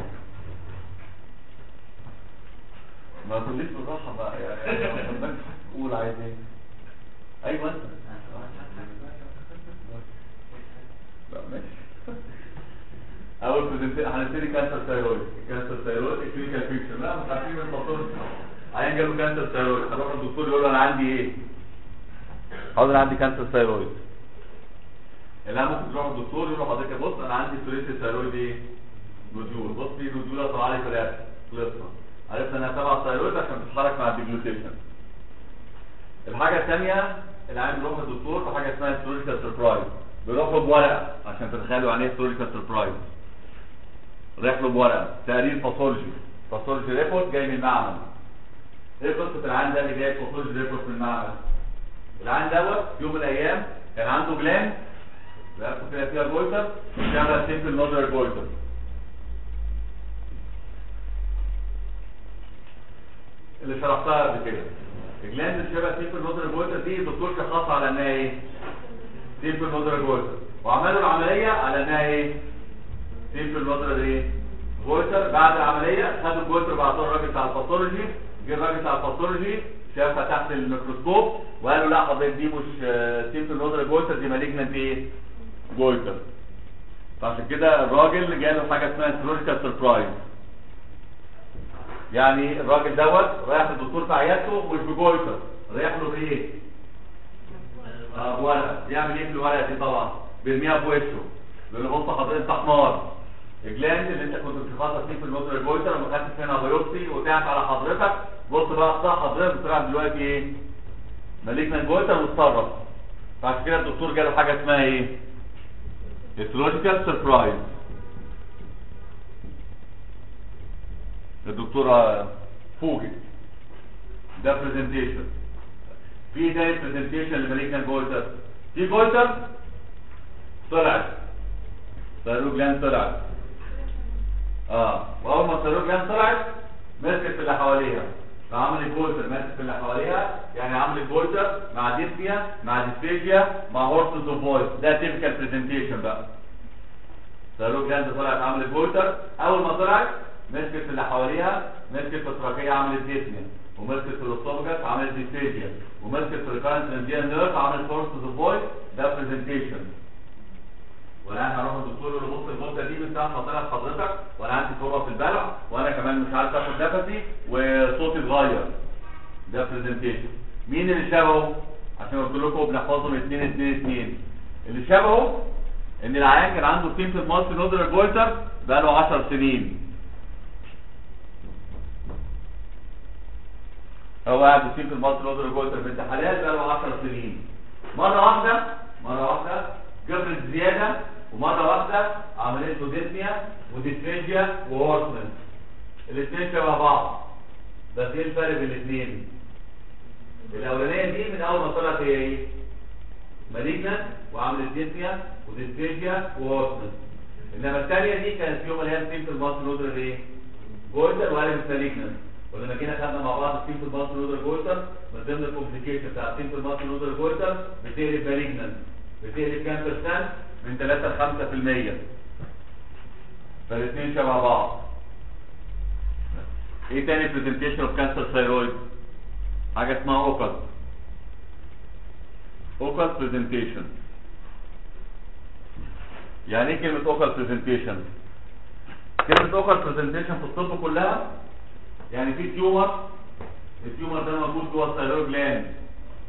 ما تقوليش بالراحه بقى يعني ما قول عايز ايه ايوه انت لا ماشي اول برزنت هنبتدي كانسر ثيرويد كانسر ثيرويد كلينيكال فيكشن لا مش عارفين من الفصول عيان جاله كانسر ثيرويد هروح الدكتور يقول له انا عندي ايه حاضر أنا عندي كانسر ثيرويد اللي انا ممكن تروح الدكتور يقول له حضرتك بص انا عندي سوريتي ثيرويد ايه نوديول بص في نوديول طالعه لي في الرئه خلصنا عرفنا انها تبع الثيرويد عشان تتحرك مع الديجلوتيشن الحاجه الثانيه العيان بيروح للدكتور في حاجه اسمها هيستوريكال سربرايز بيروح له بورقه عشان تتخيلوا يعني ايه هيستوريكال سربرايز رايح له بورقه تقرير باثولوجي باثولوجي ريبورت جاي من المعمل ايه قصه العيان ده اللي جاي باثولوجي ريبورت من المعمل العيان دوت في يوم من الايام كان عنده جلاند رقبته كده فيها جويتر بتعمل سيمبل نودر جويتر اللي شرحتها قبل كده الجلاند اللي شبه سيمبل نودر جويتر دي الدكتور شخصها على انها ايه سيمبل نودر جويتر وعملوا العمليه على انها ايه سيمبل نودر ايه جويتر بعد العمليه خدوا الجويتر بعتوه الراجل بتاع الباثولوجي جه الراجل بتاع الباثولوجي شافها تحت الميكروسكوب وقالوا لا حضرتك دي مش سيمبل نودر جويتر دي مالجنت ايه جويتر فعشان كده الراجل جاله حاجه اسمها هيستوريكال سربرايز يعني الراجل دوت رايح للدكتور في عيادته مش بجويتر رايح له بايه؟ اه بورقه يعمل ايه في الورقه دي طبعا؟ بيرميها في وشه يقول له بص حضرتك انت حمار الجلاند اللي انت كنت بتخلص فيه في الموتور جويتر وما خدتش منها بايوبسي وقعت على حضرتك بص بقى صح حضرتك طلع دلوقتي ايه؟ مالجنا جويتر واتصرف فعشان كده الدكتور جاله حاجه اسمها ايه؟ هيستولوجيكال سربرايز الدكتوره فوجئ ده برزنتيشن في تاني برزنتيشن لمالجنا جويتر في جويتر طلعت ثيرويد جلاند طلعت اه واول ما الثيرويد جلاند طلعت مسكت في اللي حواليها فعملت بولتر ماسك في اللي حواليها يعني عملت بولتر مع ديسبيا مع ديسبيجيا مع هورسز اوف فويس ده تيبيكال برزنتيشن بقى ثيرويد جلاند طلعت عملت بولتر اول ما طلعت مسكت في اللي حواليها مسكت في التراكيه عملت ديسبيا ومسكت في الاسوفجس عملت ديسبيجيا ومسكت في الريكارنت رينجيال نيرف عملت هورسز اوف فويس ده برزنتيشن والان هروح الدكتور يقول له بص المده دي من ساعه ما طلعت حضرتك وانا عندي صعوبه في البلع وانا كمان مش عارف اخد نفسي وصوتي اتغير ده برزنتيشن مين اللي شبهه عشان قلت لكم بنحفظهم 2 2 2 اللي شبهه ان العيان كان عنده سيمبل مالتي نودر جويتر بقاله 10 سنين هو قاعد بسيمبل مالتي نودر جويتر في التحاليات بقاله 10 سنين مره واحده مره واحده جبرت زياده ومره واحده عملت له ديسنيا وديسفيجيا وهورسمنت الاثنين شبه بعض بس ايه الفرق بين الاثنين الاولانيه دي من اول ما طلعت هي ايه مالجنت وعملت ديسنيا وديسفيجيا وهورسمنت انما الثانيه دي كانت في يوم اللي هي سيمبل مالتي نودر ايه جويتر وقلبت مالجنت ولما جينا خدنا مع بعض السيمبل مالتي نودر جويتر من ضمن الكومبليكيشن بتاع السيمبل مالتي نودر جويتر بتقلب مالجنت بتقلب كام برسنت من 3 ل 5% فالاثنين شبه بعض ايه تاني برزنتيشن اوف كانسر ثايرويد حاجه اسمها اوكل اوكل برزنتيشن يعني ايه كلمه اوكل برزنتيشن كلمه اوكل برزنتيشن في الطب كلها يعني في تيومر التيومر ده موجود جوه الثايرويد جلاند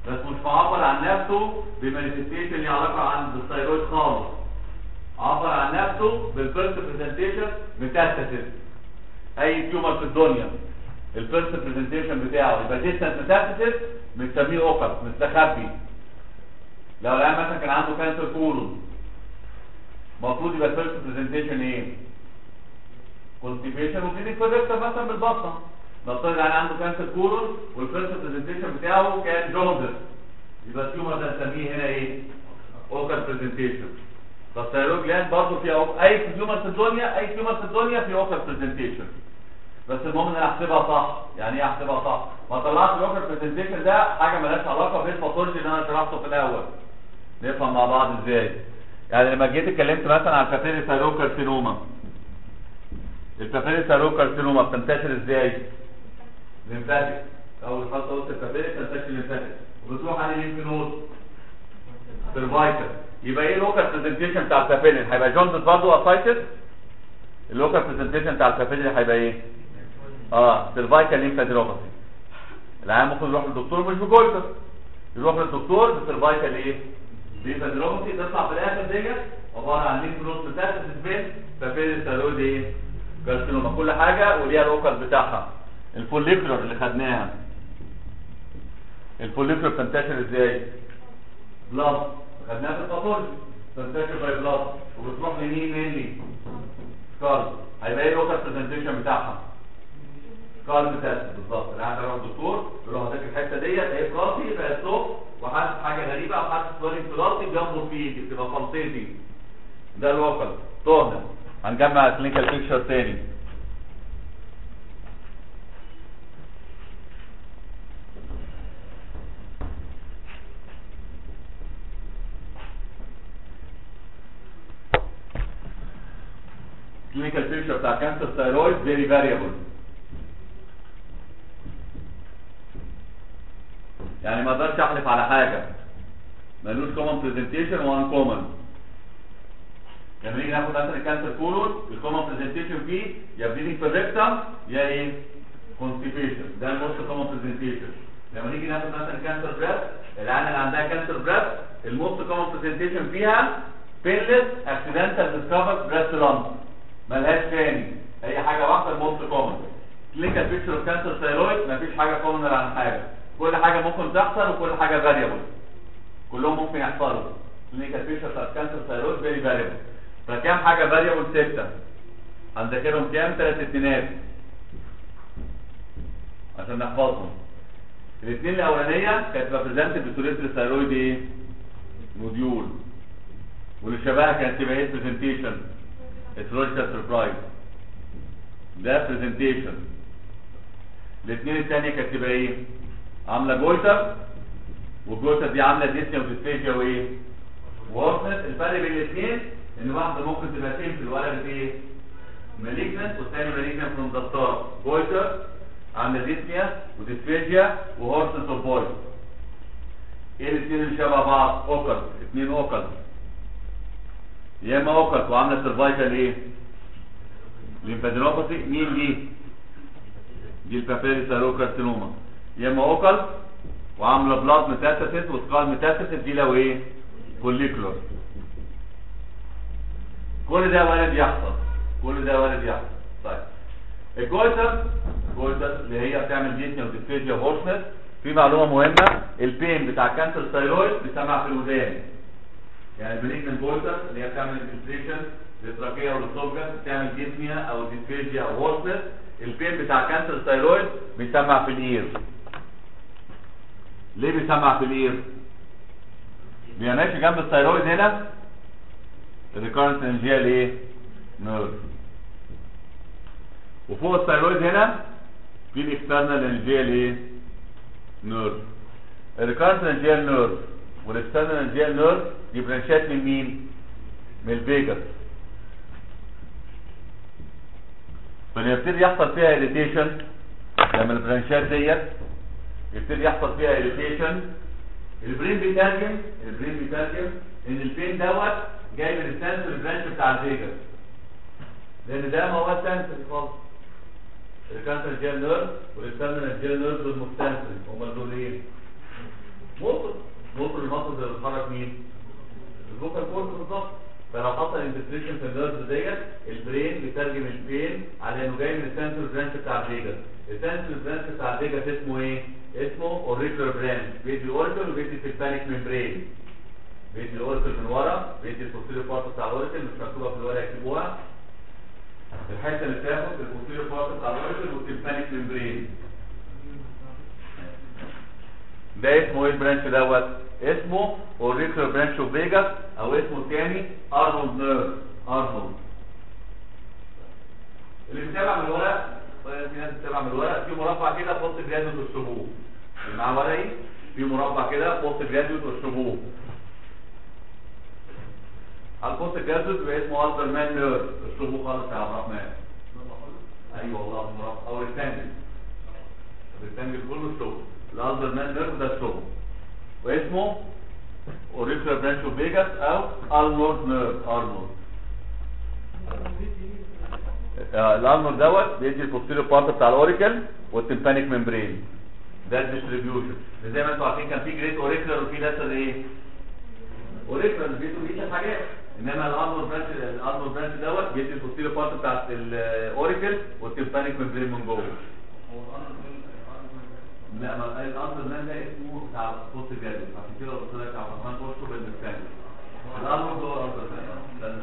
بس مش معبر عن نفسه بمانيفستيشن ليه علاقه عند الثيرويد خالص عبر عن نفسه بالفيرست برزنتيشن ميتاستاسيس اي تيومر في الدنيا الفيرست برزنتيشن بتاعه يبقى ديستنت ميتاستاسيس بنسميه اوكر مستخبي لو العيان مثلا كان عنده كانسر كولون المفروض يبقى الفيرست برزنتيشن ايه؟ كونستيبيشن وبليدنج في الريكتر مثلا بالبطنه نفترض العيان عنده كانسر كولون والفيرست برزنتيشن بتاعه كان جوندس يبقى التيومر ده نسميه هنا ايه؟ اوكر برزنتيشن فالثيرويد جلاند برضه فيها أوك... اي تيومر في الدنيا اي تيومر في الدنيا فيه اوكر برزنتيشن بس المهم ان انا احسبها صح يعني ايه احسبها صح ما طلعش الاوكر برزنتيشن ده حاجه مالهاش علاقه بالباثولوجي اللي انا شرحته في الاول نفهم مع بعض ازاي يعني لما جيت اتكلمت مثلا عن كافيري ثيرويد كارسينوما الكافيري ثيرويد كارسينوما بتنتشر ازاي ليمفاتيك اول خطوه قلت الكافيري بتنتشر ليمفاتيك وبتروح على الليمف نود سيرفايكل يبقى ايه اللوكال برزنتيشن بتاع الكافيري هيبقى جوندس برضه اسايتس اللوكال برزنتيشن بتاع الكافيري هيبقى ايه اه سيرفايكال ليمفاديروباثي العيان ممكن يروح للدكتور مش بجولتر يروح للدكتور بسيرفايكال ايه ليمفاديروباثي تطلع في الاخر ديت عباره عن ليمف نود ميتاستاسيس بين كافيري ثيرويد ايه كارسينوما كل حاجه وليها اللوكال بتاعها الفوليكولر اللي خدناها الفوليكولر بتنتشر ازاي بلاد خدناها في الباثولوجي تنتشر باي بلاد وبتروح لمين مينلي سكال هيبقى ايه اللوكال برزنتيشن بتاعها سكال ميتاستاسيس بالظبط العيان يروح الدكتور يقول له هتاكل الحته ديت اهي في راسي بقت صوت وحاسس حاجه غريبه او حاسس سوالينج في راسي بينبض في ايدي بتبقى فلسيتي ده اللوكال تهنا هنجمع كلينيكال بيكتشر تاني clinical picture بتاع cancer thyroid very variable يعني ما اقدرش احلف على حاجه ملوش common presentation وان common لما نيجي ناخد مثلا الكانسر كولون الكومن برزنتيشن فيه يا بليدنج في الريكتم يا ايه كونستيبيشن ده الموست كومن برزنتيشن لما نيجي ناخد مثلا كانسر بريست العيال اللي عندها كانسر بريست الموست كومن برزنتيشن فيها بينلس اكسيدنتال ديسكفر بريست لامب ملهاش تاني هي حاجه واحده الموست كومن كلينيكال بيكتشر اوف كانسر ثايرويد مفيش حاجه كومن عن حاجه كل حاجه ممكن تحصل وكل حاجه فاريبل كلهم ممكن يحصلوا كلينيكال بيكتشر بتاع كانسر ثايرويد فيري فاريبل فكام حاجه فاريبل سته هنذاكرهم كام ثلاث اتنينات عشان نحفظهم الاثنين الاولانيه كانت ريبريزنتد بسوليتري ثايرويد ايه موديول واللي شبهها كانت تبقى ايه برزنتيشن اتروجيكال سربرايز ده برزنتيشن الاثنين الثانيه كانت تبقى ايه عامله جولتر والجولتر دي عامله ديسنيا وديسفيجيا وايه وورثنس الفرق بين الاثنين ان واحده ممكن تبقى سيمبل وقلبت ايه مالجنت والثاني مالجنت فروم ذا ستار جولتر عامله ديسنيا وديسفيجيا وهورثنس اوف بويز ايه الاثنين اللي شبه بعض اوكل اثنين اوكل يا اما اوكل وعامله سيرفايكال ايه ليمفادينوباثي مين دي دي البابيري ساروكارسينوما يا اما اوكل وعامله بلاد ميتاستاسيس وسكال ميتاستاسيس دي لو ايه فوليكولر كل ده وارد يحصل كل ده وارد يحصل طيب الجويتر الجويتر اللي هي بتعمل ديسنيا وديسفيجيا وهورسنس في معلومه مهمه البين بتاع كانسر ثايرويد بيسمع في الودان يعني البنيجن جويتر اللي هي بتعمل انفلتريشن للتراكيه والاسوفجس بتعمل ديسنيا او ديسفيجيا او هورسنس البين بتاع كانسر ثايرويد بيسمع في الاير ليه بيسمع في الاير بيبقى ماشي جنب الثايرويد هنا الريكارنت انجيال ايه نيرف وفوق الثايرويد هنا في الاكسترنال انجيال ايه نيرف الريكارنت انجيال نيرف والاكسترنال انجيال نيرف دي برانشات من مين من الفيجاس فيبتدي يحصل فيها اريتيشن لما البرانشات ديت يبتدي يحصل فيها اريتيشن البرين بيترجم البرين بيترجم ان البين دوت جاي من السنسوري برانش بتاع الفيجاس لان ده ما هو سنسوري خالص الكانسر جيل نيرف والاكسترنال جيل نيرف دول مستنسوري هم دول ايه موتور موتور المصل اللي بتحرك مين الفوكال كورد بالظبط فلو حصل انفلتريشن في النيرف ديت البرين بيترجم البين على انه جاي من السنسور برانش بتاع الفيجاس السنسور برانش بتاع الفيجاس اسمه ايه اسمه اوريكولار برانش بيدي الاوريكل وبيدي في البانيك ممبرين بيدي الاوريكل من ورا بيدي البوستيريور بارت بتاع الاوريكل مش مكتوبه في الورقه يكتبوها الحته اللي بتاخد البوستيريور بارت بتاع الاوريكل والتمبانيك ممبرين ده اسمه ايه البرانش دوت اسمه اوريكولار برانش اوف فيجاس او اسمه الثاني ارنولد نيرف ارنولد اللي بيتابع من الورق في ناس بتتابع من الورق في مربع كده في وسط جراديوت والشبوب اللي معاه ورقي في مربع كده في وسط جراديوت والشبوب على البوست جراديوت بيبقى اسمه التر مان نيرف الشبوب خالص يا عبد الرحمن ايوه والله مربع او ريكتانجل الريكتانجل كله الشبوب الالتر مان نيرف ده الشبوب واسمه اوريكولار برانش اوف فيجاس او ارنولد نيرف ارنولد الارنولد دوت بيدي البوستيريور بارت بتاع الاوريكل والتمبانيك ممبرين ده الديستريبيوشن زي ما انتوا عارفين كان في جريت اوريكولار وفي لسه ايه اوريكولار بيدوا بيدي حاجات انما الارنولد برانش الارنولد برانش دوت بيدي البوستيريور بارت بتاع الاوريكل والتمبانيك ممبرين من جوه لا ما الارض مان ده اسمه بتاع الصوت الجديد عشان كده قلت لك عبد الرحمن بوشو بالمثال الارض هو الارض مان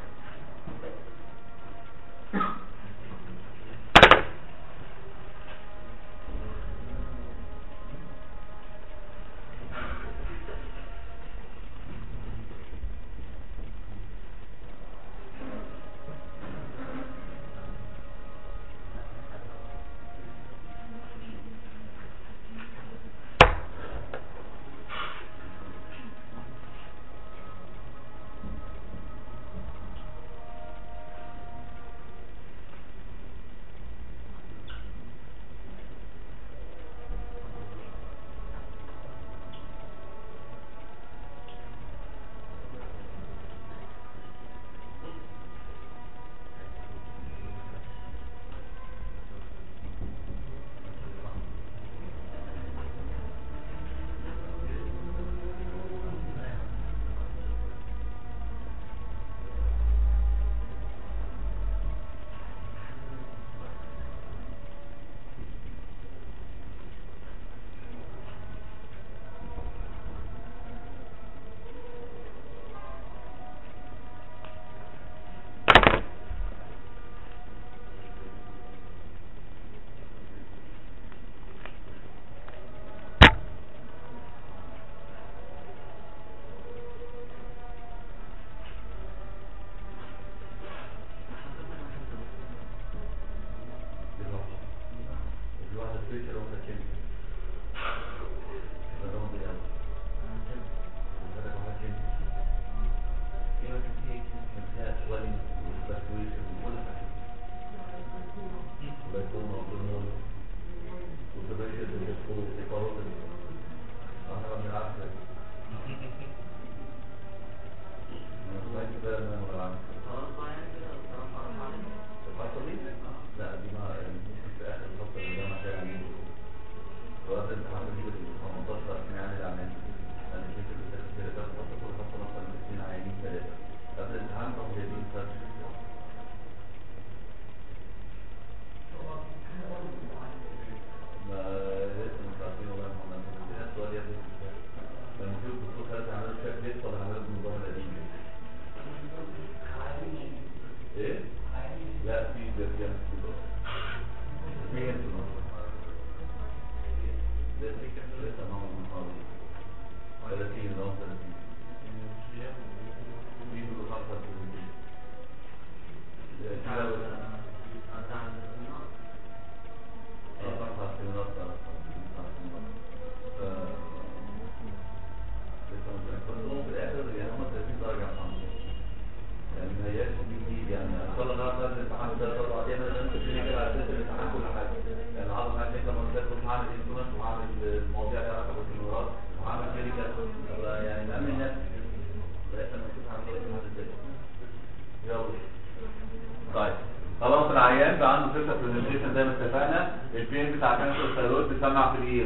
طيب خلاص العيان بقى عنده فكره برزنتيشن زي ما اتفقنا البين بتاع كانسر الثيرويد بيسمع في الاير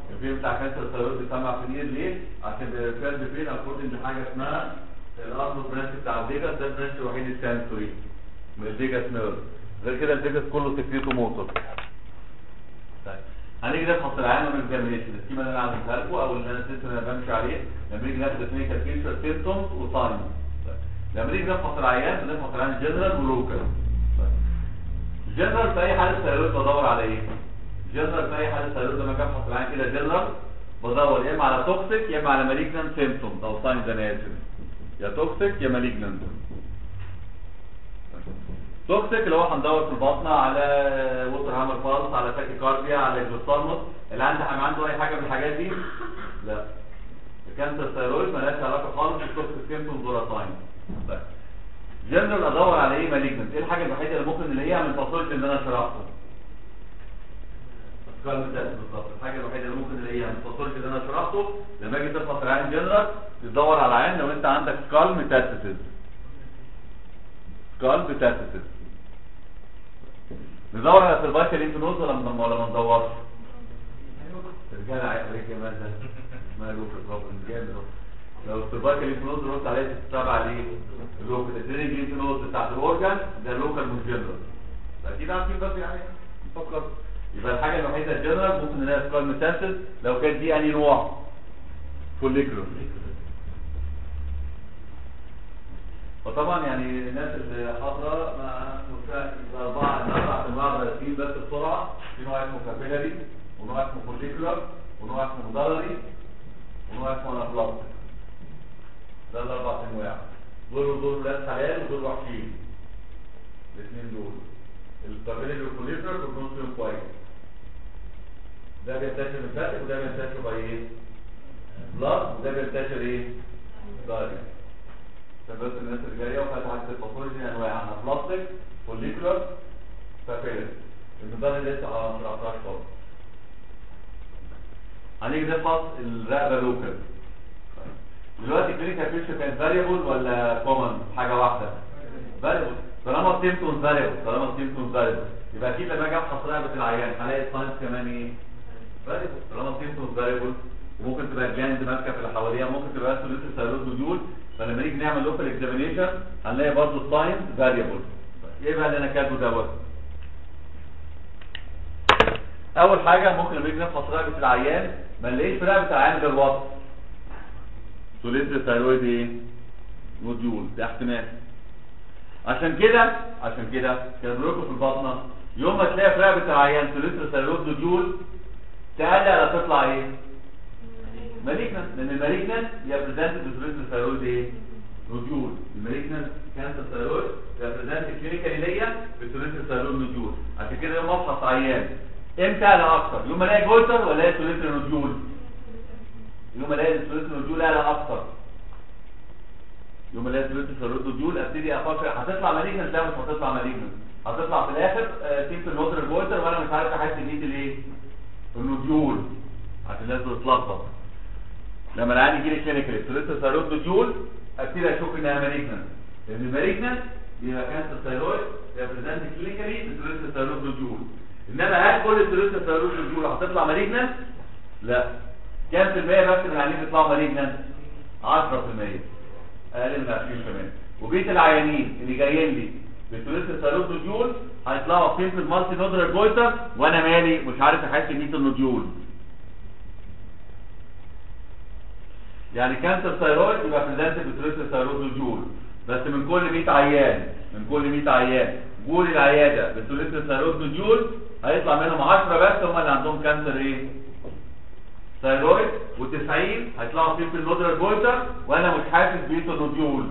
الفين بتاع كانسر الثيرويد بيسمع في الايد ليه؟ عشان بيرفير بفين اكوردنج لحاجه اسمها الارنو برانش بتاع الفيجاس ده البرانش الوحيد السنسوري من الفيجاس نيرف غير كده الفيجاس كله سكريتو موتور طيب هنيجي نفحص العيان من الاكزامينشن السكيما اللي انا عاملها لكم او اللي انا السيستم اللي انا بمشي عليه لما نيجي ناخد كلينيكال فيتشر سيمتومز وساينز لما نيجي نفحص العيان بنفحص العيان جنرال ولوكال جنرال في اي حاله ثيرويد بدور على ايه؟ جنرال في اي حاله ثيرويد لما اجي افحص العيان كده جنرال بدور يا اما على توكسيك يا اما على مالجنان سيمتومز او ساينز انا اسف يا توكسيك يا مالجنان توكسيك اللي هو هندور في البطنه على ووتر هامر فالس على تاكيكارديا على جلوستالموس اللي عنده عنده اي حاجه من الحاجات دي لا الكانسر ثيرويد مالهاش علاقه خالص بالتوكسيك سيمتومز ولا ساينز طيب جنرال ادور على ايه مالجنت ايه الحاجه الوحيده اللي ممكن نلاقيها من الفاصوليا اللي انا شرحته كلمة ده بالظبط الحاجه الوحيده اللي ممكن نلاقيها من الفاصوليا اللي انا شرحته لما اجي تفحص العين جنرال تدور على العين لو انت عندك سكال ميتاستاسيس سكال ميتاستاسيس ندور على سيرفايكال لينف نود ولا ما ولا ما ندورش رجاله عليك يا مازن اسمها لوك البروبلم جامد لو السيرفايكال لينف نود رحت عليها تتابع ليه اللوكال الدرينج لينف نود بتاعت الاورجان ده لوكال مش جنرال اكيد عارفين بس يعني نفكر يبقى الحاجه الوحيده الجنرال ممكن نلاقي سكال ميتاستاسيس لو كانت دي انهي نوع فوليكولر وطبعا يعني الناس اللي حاضره ما اربعه اربع انواع بلاتين بس بسرعه في نوع اسمه كابيلاري ونوع اسمه فوليكولر ونوع اسمه مدرري ونوع اسمه انابلاستيك ده الاربع انواع دول دول ولاد حلال ودول وحشين الاثنين دول الكابيلاري والفوليكولر بيكونوا فيهم كويس ده بينتشر من فاتك وده بينتشر باي ايه؟ بلس وده بينتشر ايه؟ دايركت بس الناس اللي جايه وفتحت الباثولوجي انواع انا بلاستيك فوليكولر فابيلر المدار اللي لسه ما شرحتهاش خالص هنيجي نفحص الرقبه لوكال دلوقتي كلينيكال بيكتشر كانت فاريبل ولا كومن حاجه واحده فاريبل طالما السيمتومز فاريبل طالما السيمتومز فاريبل يبقى اكيد لما اجي افحص رقبه العيان هلاقي الساينس كمان ايه فاريبل طالما السيمتومز فاريبل وممكن تبقى جلاند ماسكه في اللي حواليها ممكن تبقى سوليت ثيرويد نوديول فلما نيجي نعمل لوكال اكزامينيشن هنلاقي برضه الساينس فاريبل ايه بقى اللي انا كاتبه دوت اول حاجه ممكن لما نيجي نفحص رقبه العيان ما نلاقيش في رقبه العيان غير وسط سوليت ثيرويد ايه نوديول ده احتمال عشان كده عشان كده كان بيقولوا في البطنه يوم ما تلاقي في رقبه العيان سوليت ثيرويد نوديول تقلق على تطلع ايه مالجنان لان المالجنان يبريزنت بسوليت ثيرويد ايه نوديول المالجنان كانسر ثيرويد يبريزنت كلينيكالي ليا بسوليت ثيرويد نوديول عشان كده يوم افحص عيان امتى اعلى اكتر يوم ما الاقي جولتر ولا الاقي سوليت نوديول يوم ما الاقي سوليت نوديول اعلى اكتر يوم ما الاقي سوليت ثيرويد نوديول ابتدي افكر هتطلع مالجنان لا مش هتطلع مالجنان هتطلع في الاخر تيم في النودر جولتر وانا مش عارف احس بيه الايه النوديول عشان لازم تتلخبط لما العيان يجي لي كلينيكال سوليت ثيرويد نوديول ابتدي اشك انها مالجنان لان المالجنان بيبقى كانسر ثيرويد ريبريزنت كلينيكالي بسوليت ثيرويد نوديول انما هل كل سوليت ثيرويد نوديول هتطلع مالجنان؟ لا كام في المية بس من العيانين بيطلعوا مالجنان؟ 10% اقل من 20 كمان وبقيه العيانين اللي جايين لي بسوليت ثيرويد نوديول هيطلعوا واقفين في المالتي نودرال جويتر وانا مالي مش عارف احس بميت النوديول يعني كانسر ثيرويد يبقى بريزنت بسوليت ثيرويد نوديول بس من كل 100 عيان من كل 100 عيان جول العياده بسوليت ثيرويد نوديول هيطلع منهم 10 بس هم اللي عندهم كانسر ايه ثيرويد و90 هيطلعوا فيه في النودرال جويتر وانا مش حاسس بيتو نوديول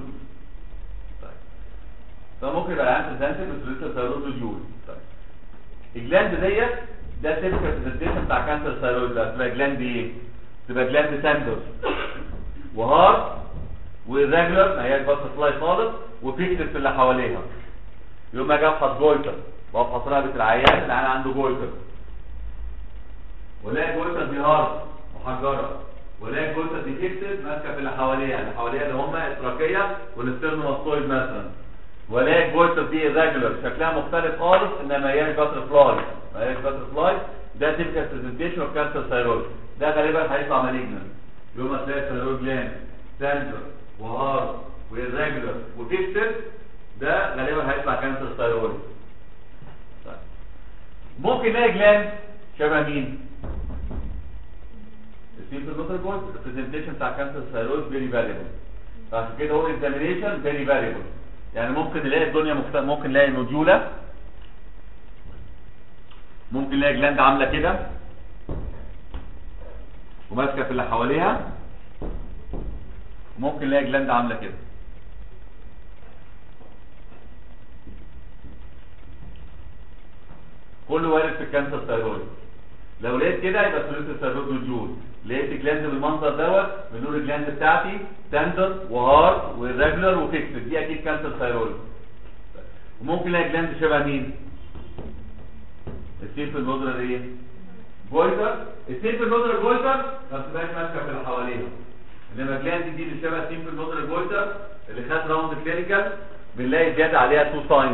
فممكن يبقى العيان بريزنت بسوليت ثيرويد نوديول الجلاند ديت ده تيبكال برزنتيشن بتاع كانسر ثيرويد ده تبقى جلاند ايه تبقى جلاند ساندر وهارد وريجولار ما هي بس فلاي خالص وفيكتد في اللي حواليها يوم ما اجي افحص جويتر وافحص رقبه العيان العيان عنده جويتر ولاقي جويتر دي هارد محجره ولاقي جويتر دي فيكتد ماسكه في اللي حواليها اللي حواليها اللي هم التراكيه والسترنوماستويد مثلا ولاقي جويتر دي ريجولار شكلها مختلف خالص انما هي باتر فلاي ما هي باتر فلاي ده تيبكال برزنتيشن اوف كانسر ثيرويد ده غالبا هيطلع مالجنس يوم ما تلاقي الثيرويد جلاند سنتر وهارد وإيرجولار وفيكسد ده غالبا هيطلع كانسر ثيرويد طيب. ممكن نلاقي جلاند شبه مين؟ السيمبل نوتر بوينت البرزنتيشن بتاع كانسر ثيرويد فيري فاليبل عشان كده هو اكزامينيشن فيري فاليبل يعني ممكن نلاقي الدنيا مخت... ممكن نلاقي نوديولا ممكن نلاقي جلاند عامله كده وماسكه في اللي حواليها وممكن نلاقي جلاند عامله كده كله وارد في الكانسر ثيرويد لو لقيت كده يبقى سوليت الثيرويد نوديول لقيت جلاند بالمنظر دوت بنقول الجلاند بتاعتي تندر وهارد وإيرجولار وفيكسد دي اكيد كانسر ثيرويد وممكن الاقي جلاند شبه مين السيمبل نودرال ايه جويتر السيمبل نودرال جويتر ما بتبقاش ماسكه في اللي حواليها انما الجلاند دي اللي شبه السيمبل نودرال جويتر اللي خد راوند كلينيكال بنلاقي زياده عليها تو ساينز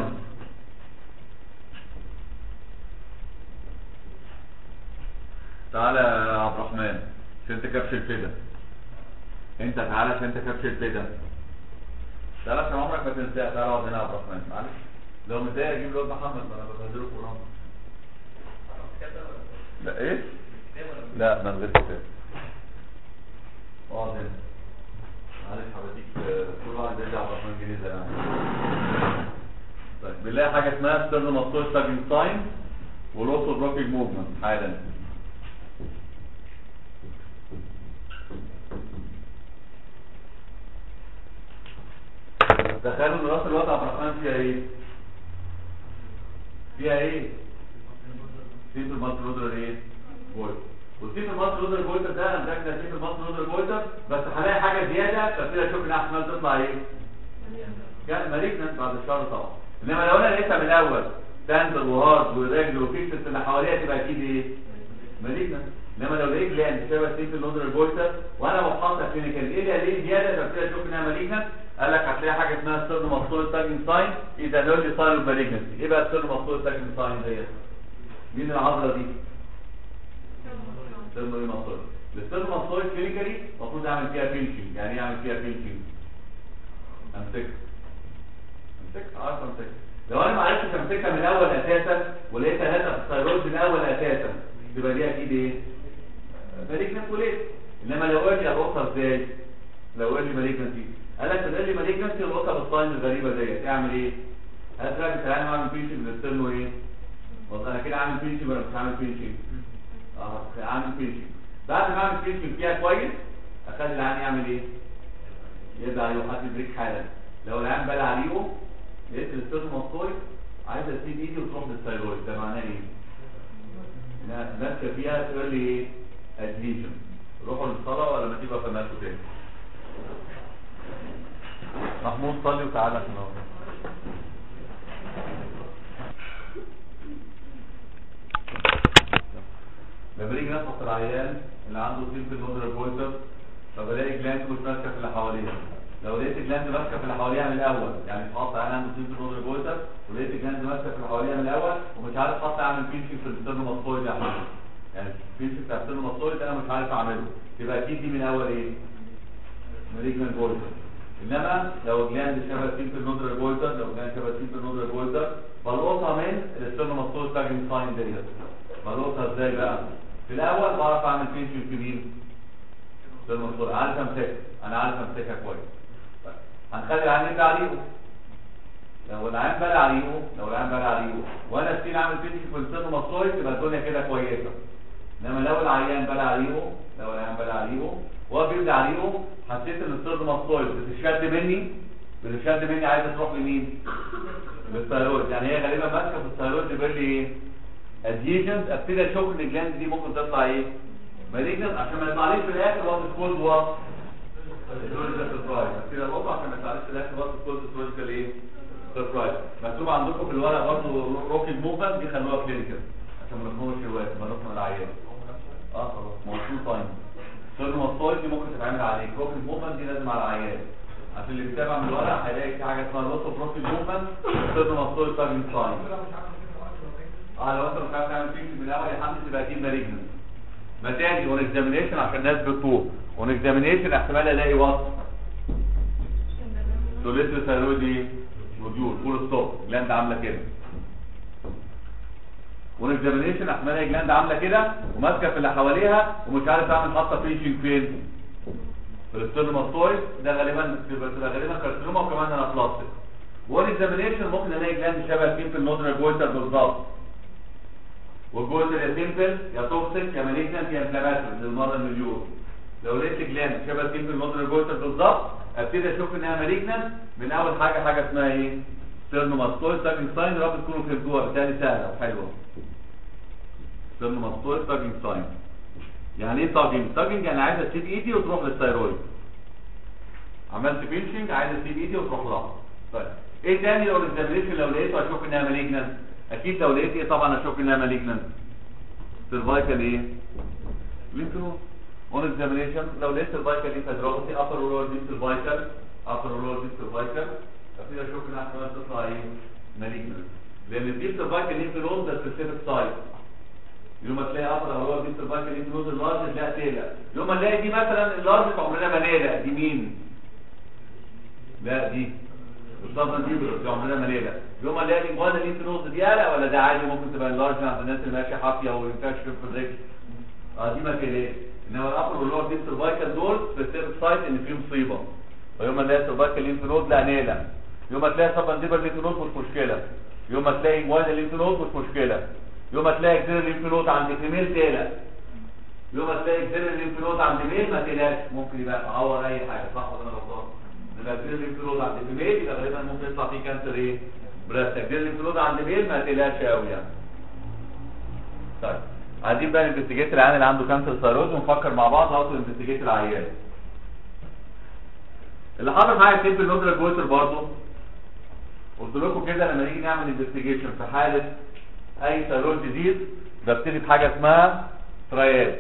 تعالى يا عبد الرحمن عشان انت كبش الفدا انت تعالى عشان انت كبش الفدا تعالى عشان عمرك ما تنساها تعالى اقعد هنا يا عبد الرحمن معلش لو متضايق اجيب الواد محمد ما انا ببهدله قران لا ايه لا من غير كتاب اقعد هنا معلش هوديك كل واحد يرجع عبد الرحمن جنيه زي ما أنا. طيب بنلاقي حاجه اسمها ستيرنوماستويد ساجن ساين ولوسو بروكينج موفمنت حالا تخيلوا ان راس الوضع عبد الرحمن فيها ايه؟ فيها ايه؟ سيف المصر رودر ايه؟ بويتر والسيف المصر رودر بويتر ده انا متاكد سيف المصر رودر بويتر بس هلاقي حاجه زياده فابتدي اشوف انها احتمال تطلع ايه؟ كان مالجنت بعد الشهر طبعا انما لو انا لقيتها من الاول ستاندر وهارد ورجل وفيكسس اللي حواليها تبقى اكيد ايه؟ مالجنت انما لو لقيت جلاند شبه سيف اللودر بويتر وانا بفحصها كلينيكال ايه ده ليه زياده فابتدي اشوف انها مالجنت قال لك هتلاقي حاجه اسمها ستيرنو ماسطول تاجن ساين اذا لولي ساين المالجنسي ايه بقى ستيرنو ماسطول تاجن ساين ديت مين العضله دي ستيرنو ماسطول الستيرنو ماسطول كلينيكالي المفروض اعمل فيها بينشنج يعني ايه اعمل فيها بينشنج امسكها امسكها عارف امسكها لو انا ما عرفتش امسكها من الاول اساسا ولقيتها هذا في الثيرويد من الاول اساسا تبقى دي اكيد ايه مالجنت وليه انما لو قلت اربطها ازاي لو قال لي مالجنسي قال لك تقول لي مالجنسي اربطها بالساين الغريبه ديت اعمل ايه هات بقى انت انا اعمل بينشنج بالستيرنو ايه والله انا كده عامل بينشنج ولا مش عامل بينشنج اه عامل بينشنج بعد ما اعمل بينشنج فيها كويس اخلي العين يعمل ايه يبدا عليه وحط بريك حالا لو العين بلع عليه لقيت الستيرنو مصطوي عايزه تسيب ايدي وتروح للثيرويد ده معناه ايه انها ماسكه فيها تقول لي ايه ادهيشن روحوا للصلاه ولا ما تبقى فماتوا تاني محمود صلي وتعالى في النهارده لما نيجي نفحص العيان اللي عنده سيل في النودر بوينتر فبلاقي جلاند مش ماسكه في اللي حواليها لو لقيت جلاند ماسكه في اللي حواليها من الاول يعني فحصت عيان عنده سيل في النودر بوينتر ولقيت جلاند ماسكه في اللي حواليها من الاول ومش عارف حتى اعمل بينشنج في الستيرنوماستويد يعني يعني البينشنج بتاع الستيرنوماستويد انا مش عارف اعمله يبقى اكيد دي من اول ايه؟ مالجنت بوينتر انما لو جلاند شبه سيمبل نودر بويتر لو جلاند شبه سيمبل نودر بويتر بلقطها من الاسترنوماستول تاجن ساين ديت بلقطها ازاي بقى في الاول بعرف اعمل فينشن في مين الاسترنوماستول عارف امسكها انا عارف امسكها كويس طيب. هنخلي العين يبقى عليهم لو العين بلع عليهم لو العين بلع عليهم وانا ستيل عامل فينشن في الاسترنوماستول تبقى الدنيا كده كويسه انما لو العيان بلع عليهم لو العيان بلع عليهم وهو بيبدا عليهم حسيت ان الصدر مصطويد بتشد مني بتشد مني عايزه تروح لمين للثيرويد يعني هي غالبا ماسكه في الثيرويد تقول لي ايه اديشنز ابتدي اشك ان الجلاند دي ممكن تطلع ايه مالجنت عشان ما يطلعليش في الاخر وات كولد وات سربرايز ابتدي ابص عشان ما يطلعليش في الاخر وات كولد سربرايز ايه سربرايز مكتوب عندكم في الورق برضه روكي موفمنت دي خلوها كلينيكال عشان ما نخونش الوقت ما نخون العيان اه خلاص موصول تايم سيرن مصطويد دي ممكن تتعمل عليك روكي موفمنت دي لازم على العيان عشان اللي بيتابع من الورق هيلاقي في حاجه اسمها لوس اوف روكي موفمنت سيرن مصطويد تايم ساين اه لو انت مش عارف تعمل فيكس من الاول يا حمدي تبقى اكيد مالجنت ما تاني اون اكزامينيشن عشان الناس بتطوق اون اكزامينيشن احتمال الاقي وات سوليتر ثايرويد ايه نوديول فول ستوب جلاند عامله كده اون اكزامينيشن احتمال الاقي جلاند عامله كده وماسكه في اللي حواليها ومش عارف اعمل حاطه فينشنج فين في الاسترنوماستويد ده غالبا بتبقى بتبقى غالبا كارسينوما وكمان انا بلاستيك وان اكزامينيشن ممكن الاقي جلاند شبه فين في النودرال جويتر بالظبط والجويتر يا سيمبل يا توكسيك يا مالجنت يا انفلاماتوري للمره المليون لو لقيت جلاند شبه فين في النودرال جويتر بالظبط ابتدي اشوف انها مالجنت من اول حاجه حاجه اسمها ايه؟ ستيرنوماستويد تاجنج ساين رب تكونوا فهمتوها بالتالي سهله وحلوه ستيرنوماستويد تاجنج ساين يعني ايه تاجنج؟ تاجنج يعني عايز اسيب ايدي وتروح للثايرويد عملت بينشنج عايز اسيب ايدي وتروح لها طيب ايه تاني لو الاكزامينيشن لو لقيته اشوف انها مالجنت اكيد لو لقيت ايه طبعا اشوف انها مالجنت سيرفايكال ايه لينكرو اون اكزامينيشن لو لقيت سيرفايكال ايه فادروسي ابر ولور دي سيرفايكال ابر ولور دي سيرفايكال ابتدي اشوف انها احتمال تطلع ايه مالجنت لان الديب سيرفايكال لينكرو ده سبيسيفيك سايت يوم ما تلاقي ابر ولور دي سيرفايكال لينكرو اللارج تلاقي تقلق يوم ما نلاقي دي مثلا اللارج عمرنا ما نقلق دي مين لا دي الصدمه دي دي عمرنا ما نقلق يوم ما نلاقي الجوانب اللي انت نص دي قلق ولا ده عادي ممكن تبقى اللارج عند الناس اللي ماشيه حافيه وينفعش في الرجل اه دي ما تقلقش انما الابر واللور دي سيرفايكال دول سبيسيفيك سايت ان في مصيبه ويوم ما نلاقي سيرفايكال لينف نود لا نقلق يوم ما تلاقي سب انديبر لينف نود مش مشكله يوم ما تلاقي جوانب لينف نود مش مشكله يوم ما تلاقي جزيره لينف نود عند فيميل تقلق يوم ما تلاقي جزيره لينف نود عند ميل ما تقلقش ممكن يبقى تعور اي حاجه صح ولا انا غلطان يبقى جزيره لينف نود عند فيميل يبقى غالبا ممكن يطلع فيه كانسر ايه بريست جزيره لينف نود عند ميل ما تقلقش قوي يعني طيب عايزين بقى ننفستيجيت العيان اللي عنده كانسر ثايرويد ونفكر مع بعض هاو تو انفستيجيت العيان اللي حاضر معايا كتير في النودرال جويتر برضه قلت لكم كده لما نيجي نعمل انفستيجيشن في حاله اي ثايرويد ديزيز ببتدي بحاجه اسمها ترايات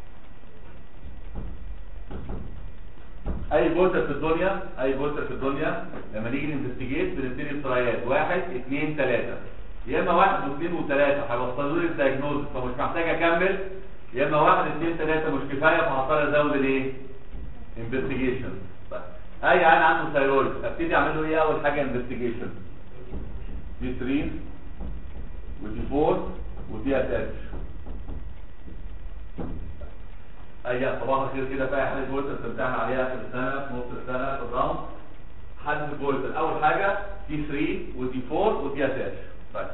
اي جويتر في الدنيا اي جويتر في الدنيا لما نيجي ننفستيجيت بنبتدي بترايات واحد اثنين ثلاثه يا اما واحد واثنين وثلاثه هيوصلوا لي الدايجنوز فمش محتاج اكمل يا اما واحد اثنين ثلاثه مش كفايه فهضطر ازود الايه؟ انفستيجيشن اي عيان عنده ثايرويد ابتدي اعمل له ايه اول حاجه انفستيجيشن دي 3 ودي 4 ودي اتاتش اي صباح الخير كده في اي حاله جولتر بتمتحن عليها في السنه في نص السنه في الراوند حد جولتر اول حاجه دي 3 ودي 4 ودي اتاتش طيب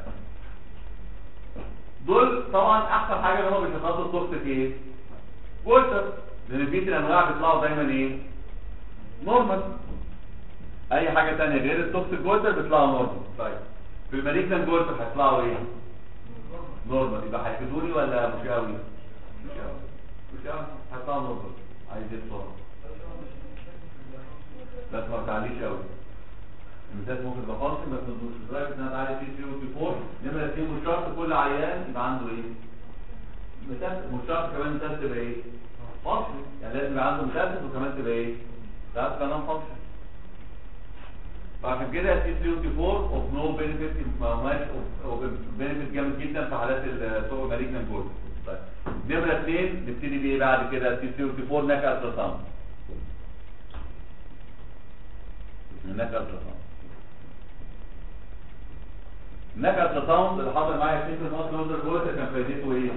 دول طبعا احسن حاجه ان هم بيشخصوا التوكسيك ايه؟ جولتر لان بقيه الانواع بيطلعوا دايما ايه؟ نورمال اي حاجه ثانيه غير التوكسيك جولتر بيطلعوا نورمال طيب في المالجنان جولتر هيطلعوا ايه؟ نورمال يبقى هيفيدوني ولا مش قوي؟ مش قوي مش قوي هيطلعوا نورمال عايز ايه بسرعه؟ بس ما تعليش قوي المثال ممكن يبقى فانكشن بس لدرجه ان انا عارف في 3 وفي 4 نمره 2 مش شرط كل عيان يبقى عنده ايه؟ مثال مش شرط كمان مثال تبقى ايه؟ فانكشن يعني لازم يبقى عنده مثال وكمان تبقى ايه؟ ساعات كمان فانكشن فعشان كده سي 3 وسي 4 اوف نو بينفيت ما هماش اوف بينفيت جامد جدا في حالات السوق مالجنان جول طيب نمره 2 نبتدي بايه بعد كده سي 3 وسي 4 ناك التراساوند هناك التراساوند هناك التراساوند اللي حاضر معايا في المصر نوزر جوه كان فايدته ايه؟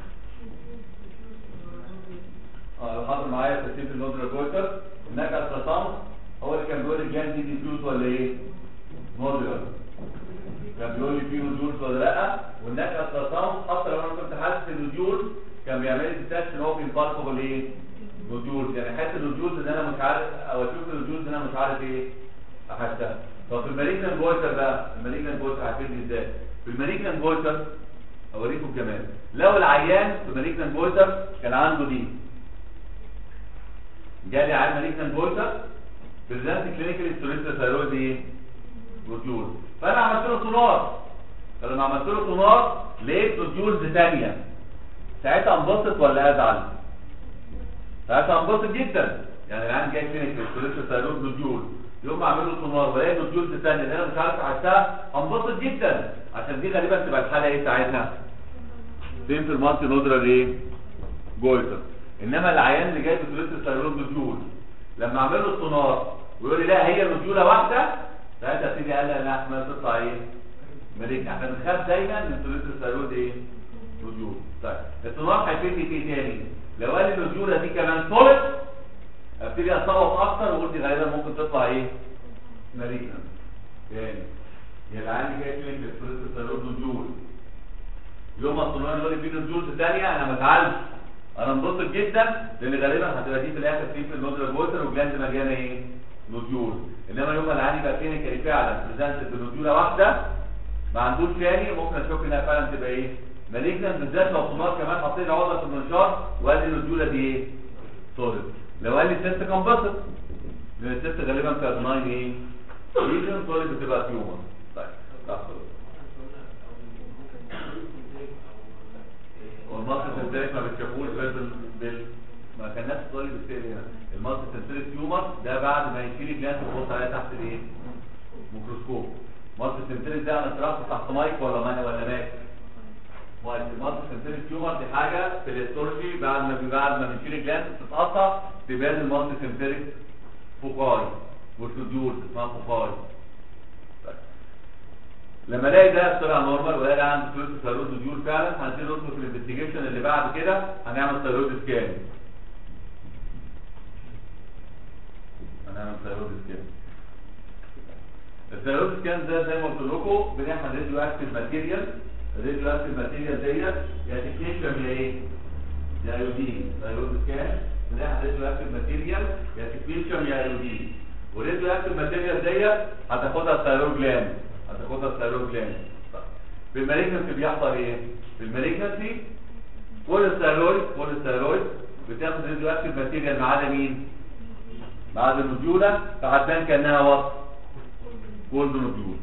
اه اللي حاضر معايا في السيف النوزر جوه هناك التراساوند هو اللي كان بيقول الجان دي ديفيوز ولا ايه؟ نودولار كان بيقول لي فيه نودولز ولا لا والناك التراساوند حتى لو انا كنت حاسس النودول كان بيعمل لي ديتكشن هو بينفالكبل ايه؟ نودولز يعني حاسس النودولز ان انا مش عارف او اشوف النودولز ان انا مش عارف ايه احسها طب في المالجنان جويتر بقى المالجنان جويتر هتفيدني ازاي؟ في المالجنان جويتر اوريكم كمان لو العيان في المالجنان جويتر كان عنده دي جالي عيان مالجنان جويتر بريزنت كلينيكال ستوريست ثايرويد ايه؟ نوديول فانا عملت له سونار فلما عملت له سونار لقيت نوديولز ثانيه ساعتها انبسط ولا ازعل؟ ساعتها انبسط جدا يعني العيان جاي كلينيكال ستوريست ثايرويد نوديول يوم اعمل له سونار والاقي نوديولز ثانيه اللي انا مش عارف احسها انبسط جدا عشان دي غالبا تبقى الحاله ايه ساعتها؟ فين في المالتي نودرال ايه؟ جويتر انما العيان اللي جاي بتوريتر ثايرويد نوديول لما اعمل له السونار ويقول لي لا هي نوديوله واحده ساعتها ابتدي اقلق لا احتمال تطلع ايه مالجنا عشان نخاف دايما من توريتر ثايرويد ايه نوديول طيب السونار هيفيدني في ايه تاني لو قال لي النوديوله دي كمان سوليد ابتدي اتصوت اكتر واقول دي غالبا ممكن تطلع ايه مالجنا تاني يا العيان اللي جاي كلينيك توريتر ثايرويد نوديول يوم ما الصناعي يقول لي في نزول ثانيه انا ما ازعلش انا انبسط جدا لان غالبا هتبقى دي في الاخر في في النودر جوتر وجلاند مليانه ايه؟ نوديول انما يوم ما العيان يبقى كلينيكالي فعلا بريزنت بنوديوله واحده ما عندوش تاني ممكن اشك انها فعلا تبقى ايه؟ مالجنا بالذات لو صناعي كمان حاطين لي عضله في المنشار وقال لي النوديوله دي ايه؟ سوليد لو قال لي الست كان بسط لان الست غالبا كانت ناين ايه؟ ليجن سوليد بتبقى تيومر طيب لحظه والمصل سنتريك ما بتشافوش غير بال, بال... ما كان نفس السؤال اللي بيتسال هنا المصل سنتريك تيومر ده بعد ما يشيل الجلاند ويبص عليها تحت الايه؟ ميكروسكوب مصل سنتريك ده انا شرحته تحت مايك ولا مايك ولا مايك؟ مايك المصل سنتريك تيومر دي حاجه في الاستورجي بعد ما بعد ما بنشيل الجلاند بتتقطع تبان المصل سنتريك فوقاي والفوديول اسمها فوقاي لما الاقي ده طلع نورمال والاقي عنده فلوس ثايرويد نوديول فعلا هنبتدي ندخل في الانفستيجيشن اللي بعد كده هنعمل ثايرويد سكان هنعمل ثايرويد سكان الثايرويد سكان ده زي ما قلت لكم بنعمل راديو اكتيف ماتيريال الراديو اكتيف ماتيريال ديت يا تكنيشن يا ايه؟ يا ايودين ثايرويد سكان بنعمل راديو اكتيف ماتيريال يا تكنيشن يا ايودين والراديو اكتيف ماتيريال ديت هتاخدها الثايرويد جلاند هتاخدها الثايرويد جلاند في المالجنسي بيحصل ايه في المالجنسي كل الثايرويد كل الثايرويد بتاخد راديو اكتيف ماتيريال ما عدا مين ما عدا النوديولا فهتبان كانها وسط جولد نوديول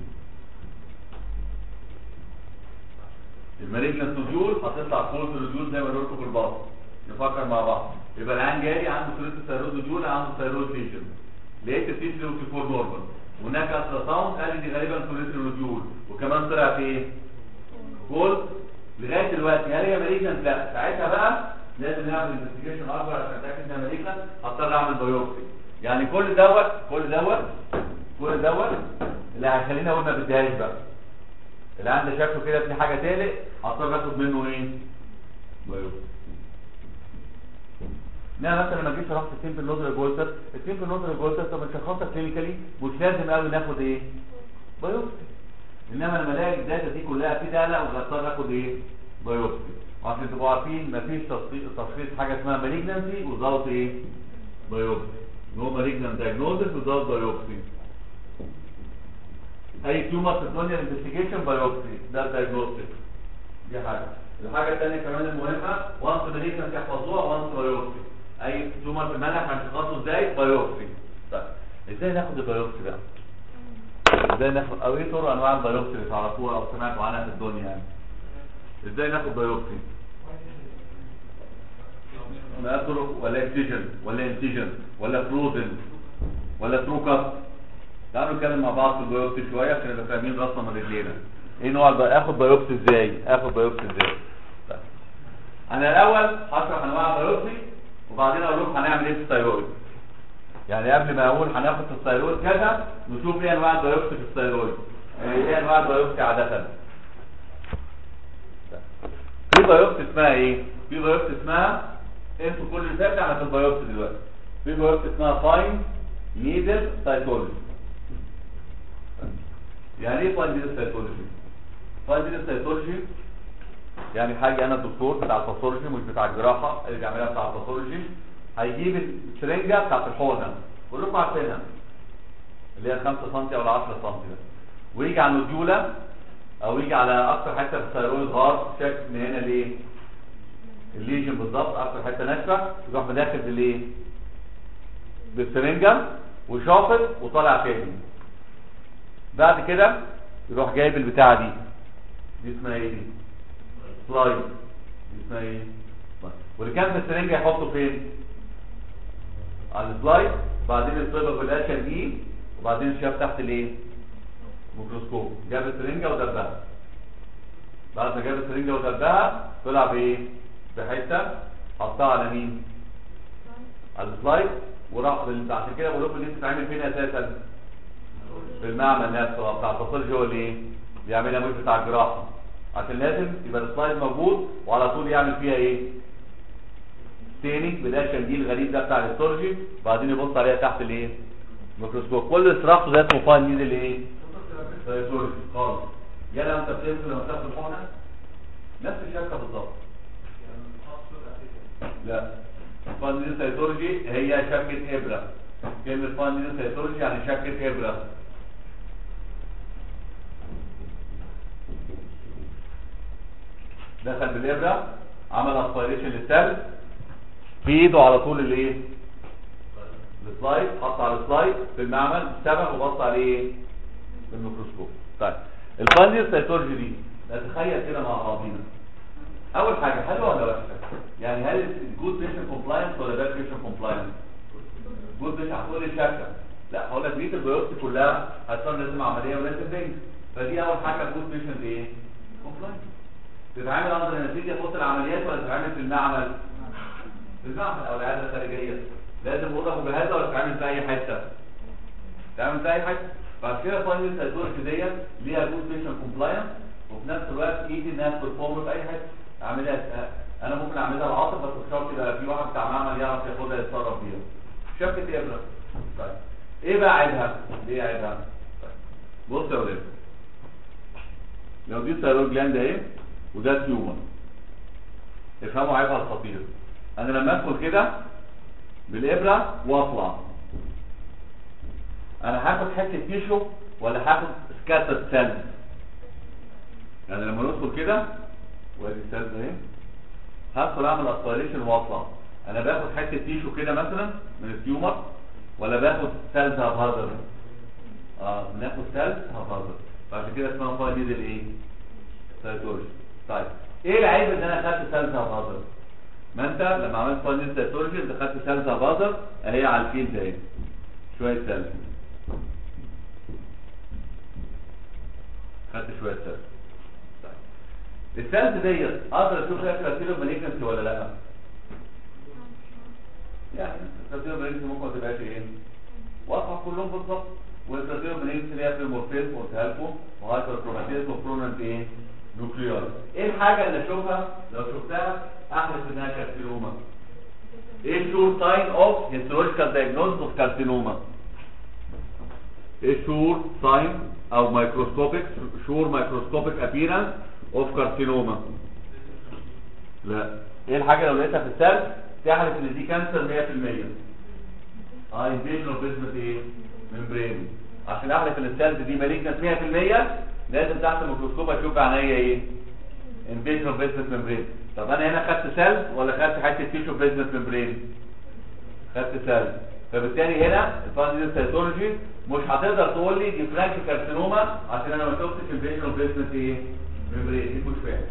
المالجنس نوديول هتطلع كولد نوديول زي ما قلت لكم في الباص نفكر مع بعض يبقى العين جاري عنده صوره الثايرويد نوديول عنده ثايرويد ليجن لقيت التيشن وتيفور نورمال هناك الترا ساوند قال لي دي غالبا كوليسترول نوديول وكمان طلع في ايه؟ كولد لغايه دلوقتي هل هي مالجنس؟ لا ساعتها بقى لازم نعمل انفستيجيشن اكبر عشان اتاكد انها مالجنس هضطر اعمل بايوبسي يعني كل دوت كل دوت كل دوت اللي هيخليني اقول ما بديهاش بقى اللي عنده شكله كده في حاجه تقلق هضطر اخد منه ايه؟ بايوبسي انما مثلا لما جيت شرحت السيمبل نودر جولتر السيمبل نودر جولتر طب نشخصها كلينيكالي مش لازم قوي ناخد ايه بايوبسي انما لما الاقي الداتا دي كلها في داله وهضطر اخد ايه بايوبسي وعشان تبقوا عارفين مفيش تشخيص حاجه اسمها مالجنسي وزاوت ايه بايوبسي نو مالجنان دايجنوزس وزاوت بايوبسي اي تيومر في الدنيا انفستيجيشن بايوبسي ده الدايجنوستيك دي حاجه الحاجه الثانيه كمان المهمه وانس مالجنان يحفظوها وانس بايوبسي اي تيومر في المنهج هنشخصه ازاي بايوبسي طيب ازاي ناخد البايوبسي ده ازاي ناخد او ايه طرق انواع البايوبسي اللي تعرفوها او سمعتوا عنها في الدنيا يعني ازاي ناخد بايوبسي ما طرق ولا اكسجن ولا انتيجن ولا فروزن ولا ترو كات تعالوا نتكلم مع بعض في البايوبسي شويه عشان نبقى فاهمين راسنا من رجلينا ايه نوع الب... اخد بايوبسي ازاي اخد بايوبسي ازاي طيب. انا الاول هشرح انواع البايوبسي وبعدين اقول لكم هنعمل ايه في الثايرويد يعني قبل ما اقول هناخد في الثايرويد كذا نشوف ايه انواع البايوبسي في الثايرويد ايه انواع البايوبسي عاده في بايوبسي اسمها ايه في بايوبسي اسمها انتوا كل اللي فات احنا في البايوبسي دلوقتي في بايوبسي اسمها فاين نيدل سايتولوجي يعني ايه فاين نيدل سايتولوجي فاين نيدل سايتولوجي يعني حاجه انا الدكتور بتاع الباثولوجي مش بتاع الجراحه اللي بيعملها بتاع الباثولوجي هيجيب السرنجه بتاعت الحقنه كلكم عارفينها اللي هي 5 سم او 10 سم ده ويجي على النوديولا او يجي على اكتر حته في الثيرويد هارت شكل من هنا ليه الليجن بالظبط اكتر حته ناشفه يروح مداخل بالايه بالسرنجه وشافط وطالع تاني بعد كده يروح جايب البتاعه دي دي اسمها ايه دي سلايد دي اسمها ايه واللي كان في السرنجه يحطه فين على السلايد بعدين يصيبها بالاشن دي وبعدين شاف تحت الايه ميكروسكوب جاب السرنجه ودبها بعد ما جاب السرنجه ودبها طلع بايه بحته حطها على مين على السلايد وراح بال- عشان كده بقول لكم دي بتتعمل فين اساسا في المعمل نفسه بتاع التصوير هو اللي ايه بيعملها مش بتاع الجراحه عشان لازم يبقى السلايد موجود وعلى طول يعمل فيها ايه ستيننج بالاكشن الجيل الغريب ده بتاع الاستورجي وبعدين يبص عليها تحت الايه الميكروسكوب كل اصراحته ده اسمه فاين نيدل ايه سيتولوجي خالص يا لو انت بتمسك لما تاخد الحقنه نفس الشبكه بالظبط لا فاين نيدل سيتولوجي هي شبكه ابره كلمه فاين نيدل سيتولوجي يعني شبكه ابره دخل بالابره عمل اسبيريشن للسيل في ايده على طول الايه السلايد حط على السلايد في المعمل سبق وبص عليه بالميكروسكوب طيب الفاندير سيتولوجي دي نتخيل كده مع بعضينا اول حاجه حلوه ولا وحشه يعني هل جود بيشن كومبلاينس ولا باد بيشن كومبلاينس جود بيشن هتقول لي شكه لا هقول لك ميت البيوبسي كلها هتصير لازم عمليه ولازم بنج فدي اول حاجه جود بيشن ايه كومبلاينس تتعامل اندر نتيجه فوق العمليات ولا تتعامل في المعمل في المعمل او العياده الخارجيه لازم اوضه مجهزه ولا تتعامل في اي حته تعمل في اي حته بعد كده فاينل سيتولوجي ديت ليها جود بيشن كومبلاينس وفي نفس الوقت ايدي انها تبرفورم في اي حته اعملها انا ممكن اعملها العاطف بس مش شرط يبقى في واحد بتاع معمل يعرف ياخدها يتصرف بيها شبكه ابره طيب ايه بقى عيبها؟ ايه عيبها؟ طيب بص يا ولاد لو دي الثيرويد جلاند اهي وده تيومر افهموا عيبها الخطير انا لما ادخل كده بالابره واطلع انا هاخد حته تيشو ولا هاخد سكاتر سيلز يعني لما ندخل كده وادي السيلز اهي هدخل اعمل اسبيريشن واطلع انا باخد حته تيشو كده مثلا من التيومر ولا باخد سيلز هافهازر اه بناخد سيلز هافهازر فعشان كده اسمها فايل نيدل ايه سيتولوجي طيب ايه العيب ان انا خدت سيلز هافهازر ما انت لما عملت فايل نيدل سيتولوجي انت خدت سيلز هافهازر اهي على الفيلد اهي شويه سيلز خدت شويه سيلز طيب السيلز ديت اقدر اشوف فيها كارتيلو مالجنسي ولا لا يعني الكارتيلو مالجنسي ممكن ما تبقاش ايه واضحه كلهم بالظبط والكارتيلو مالجنسي اللي هي في المورفيزم قلتها لكم وهايبر كروماتيزم وبروننت ايه نوكليار ايه الحاجه اللي اشوفها لو شفتها احلف انها كارسينوما ايه شور ساين اوف هيستولوجيكال دايجنوز اوف كارسينوما ايه شور ساين او مايكروسكوبيك شور مايكروسكوبيك ابيرنس اوف كارسينوما لا ايه الحاجه لو لقيتها في السيل تحلف ان دي كانسر 100% اه انفيجن اوف بيزمنت ايه ممبرين عشان احلف ان السيلز دي مالجنت 100% لازم تحت الميكروسكوب اشوف عينيا ايه انفيجن اوف بيزمنت ممبرين طب انا هنا خدت سيلز ولا خدت حته تيشو بيزمنت ممبرين خدت سيلز فبالتالي هنا الفانديل سيتولوجي مش هتقدر تقول لي دي فرانك كارسينوما عشان انا ما شفتش انفيجن اوف بيزمنت ايه ممبرين دي مش فاهم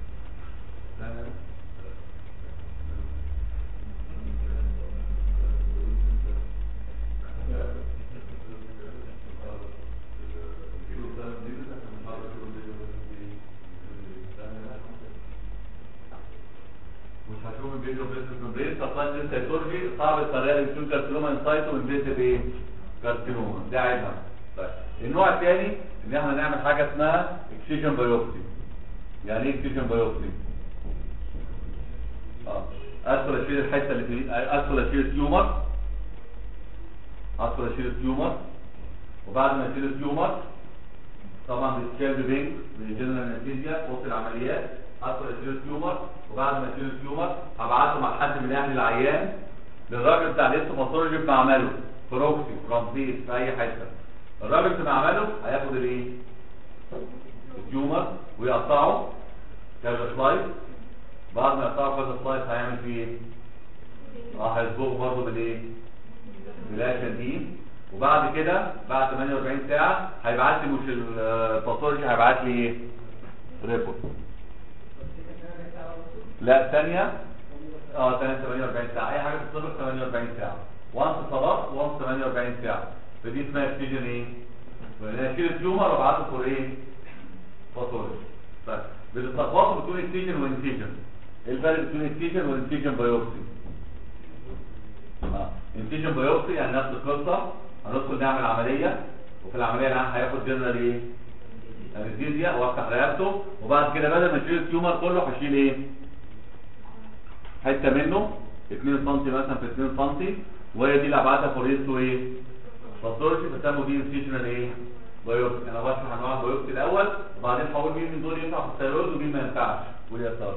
مش هشوف الفيديو بيزنس ممبرين سبلاين سيتولوجي صعب الطريقه اللي بتكون كارسينوما انسايتو انفيسيف ايه كارسينوما ده عيبها طيب النوع الثاني ان احنا نعمل حاجه اسمها اكسيجن بايوبسي يعني ايه اكسيجن بايوبسي اه ادخل اشيل الحته اللي في ادخل اشيل التيومر ادخل اشيل التيومر وبعد ما اشيل التيومر طبعا بيتشال ببنج بالجنرال انستيزيا وسط العمليات ادخل اشيل التيومر وبعد ما اشيل التيومر هبعته مع حد من اهل العيان للراجل بتاع الهيستوباثولوجي في معمله في روكسي في رمسيس في اي حته الراجل في معمله هياخد الايه؟ التيومر ويقطعه كذا سلايس بعد ما يقطعه كذا سلايس هيعمل فيه ايه؟ اه هيصبغه برضه بالايه؟ بالاشادين وبعد كده بعد 48 ساعه هيبعت لي مش الباثولوجي هيبعت لي ايه؟ ريبورت لا ثانية اه ثانية 48 ساعة أي حاجة بتصبر 48 ساعة وانس صبرت وانس 48 ساعة فدي اسمها اكسجين ايه؟ فأنا اشيل التيومر وابعته فور ايه؟ باثولوجي طيب بتتلخبطوا بتقول اكسجين وانسيجن ايه الفرق بين انفيجن وانفيجن بايوبسي اه انفيجن بايوبسي يعني نفس القصه هندخل نعمل عمليه وفي العمليه العام هياخد جنرال ايه انستيزيا وافتح رقبته وبعد كده بدل ما اشيل التيومر كله هشيل ايه حته منه 2 سم مثلا في 2 سم وهي دي اللي هبعتها فوريستو ايه باثولوجي بسموا دي انفيجنال ايه بايوبسي انا بشرح انواع البايوبسي الاول وبعدين هقول مين من دول ينفع في الثيرويد ومين ما ينفعش قول يا ساره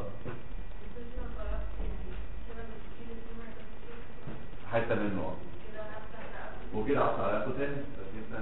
حته منه اه وكده اقطع على تاني بس انت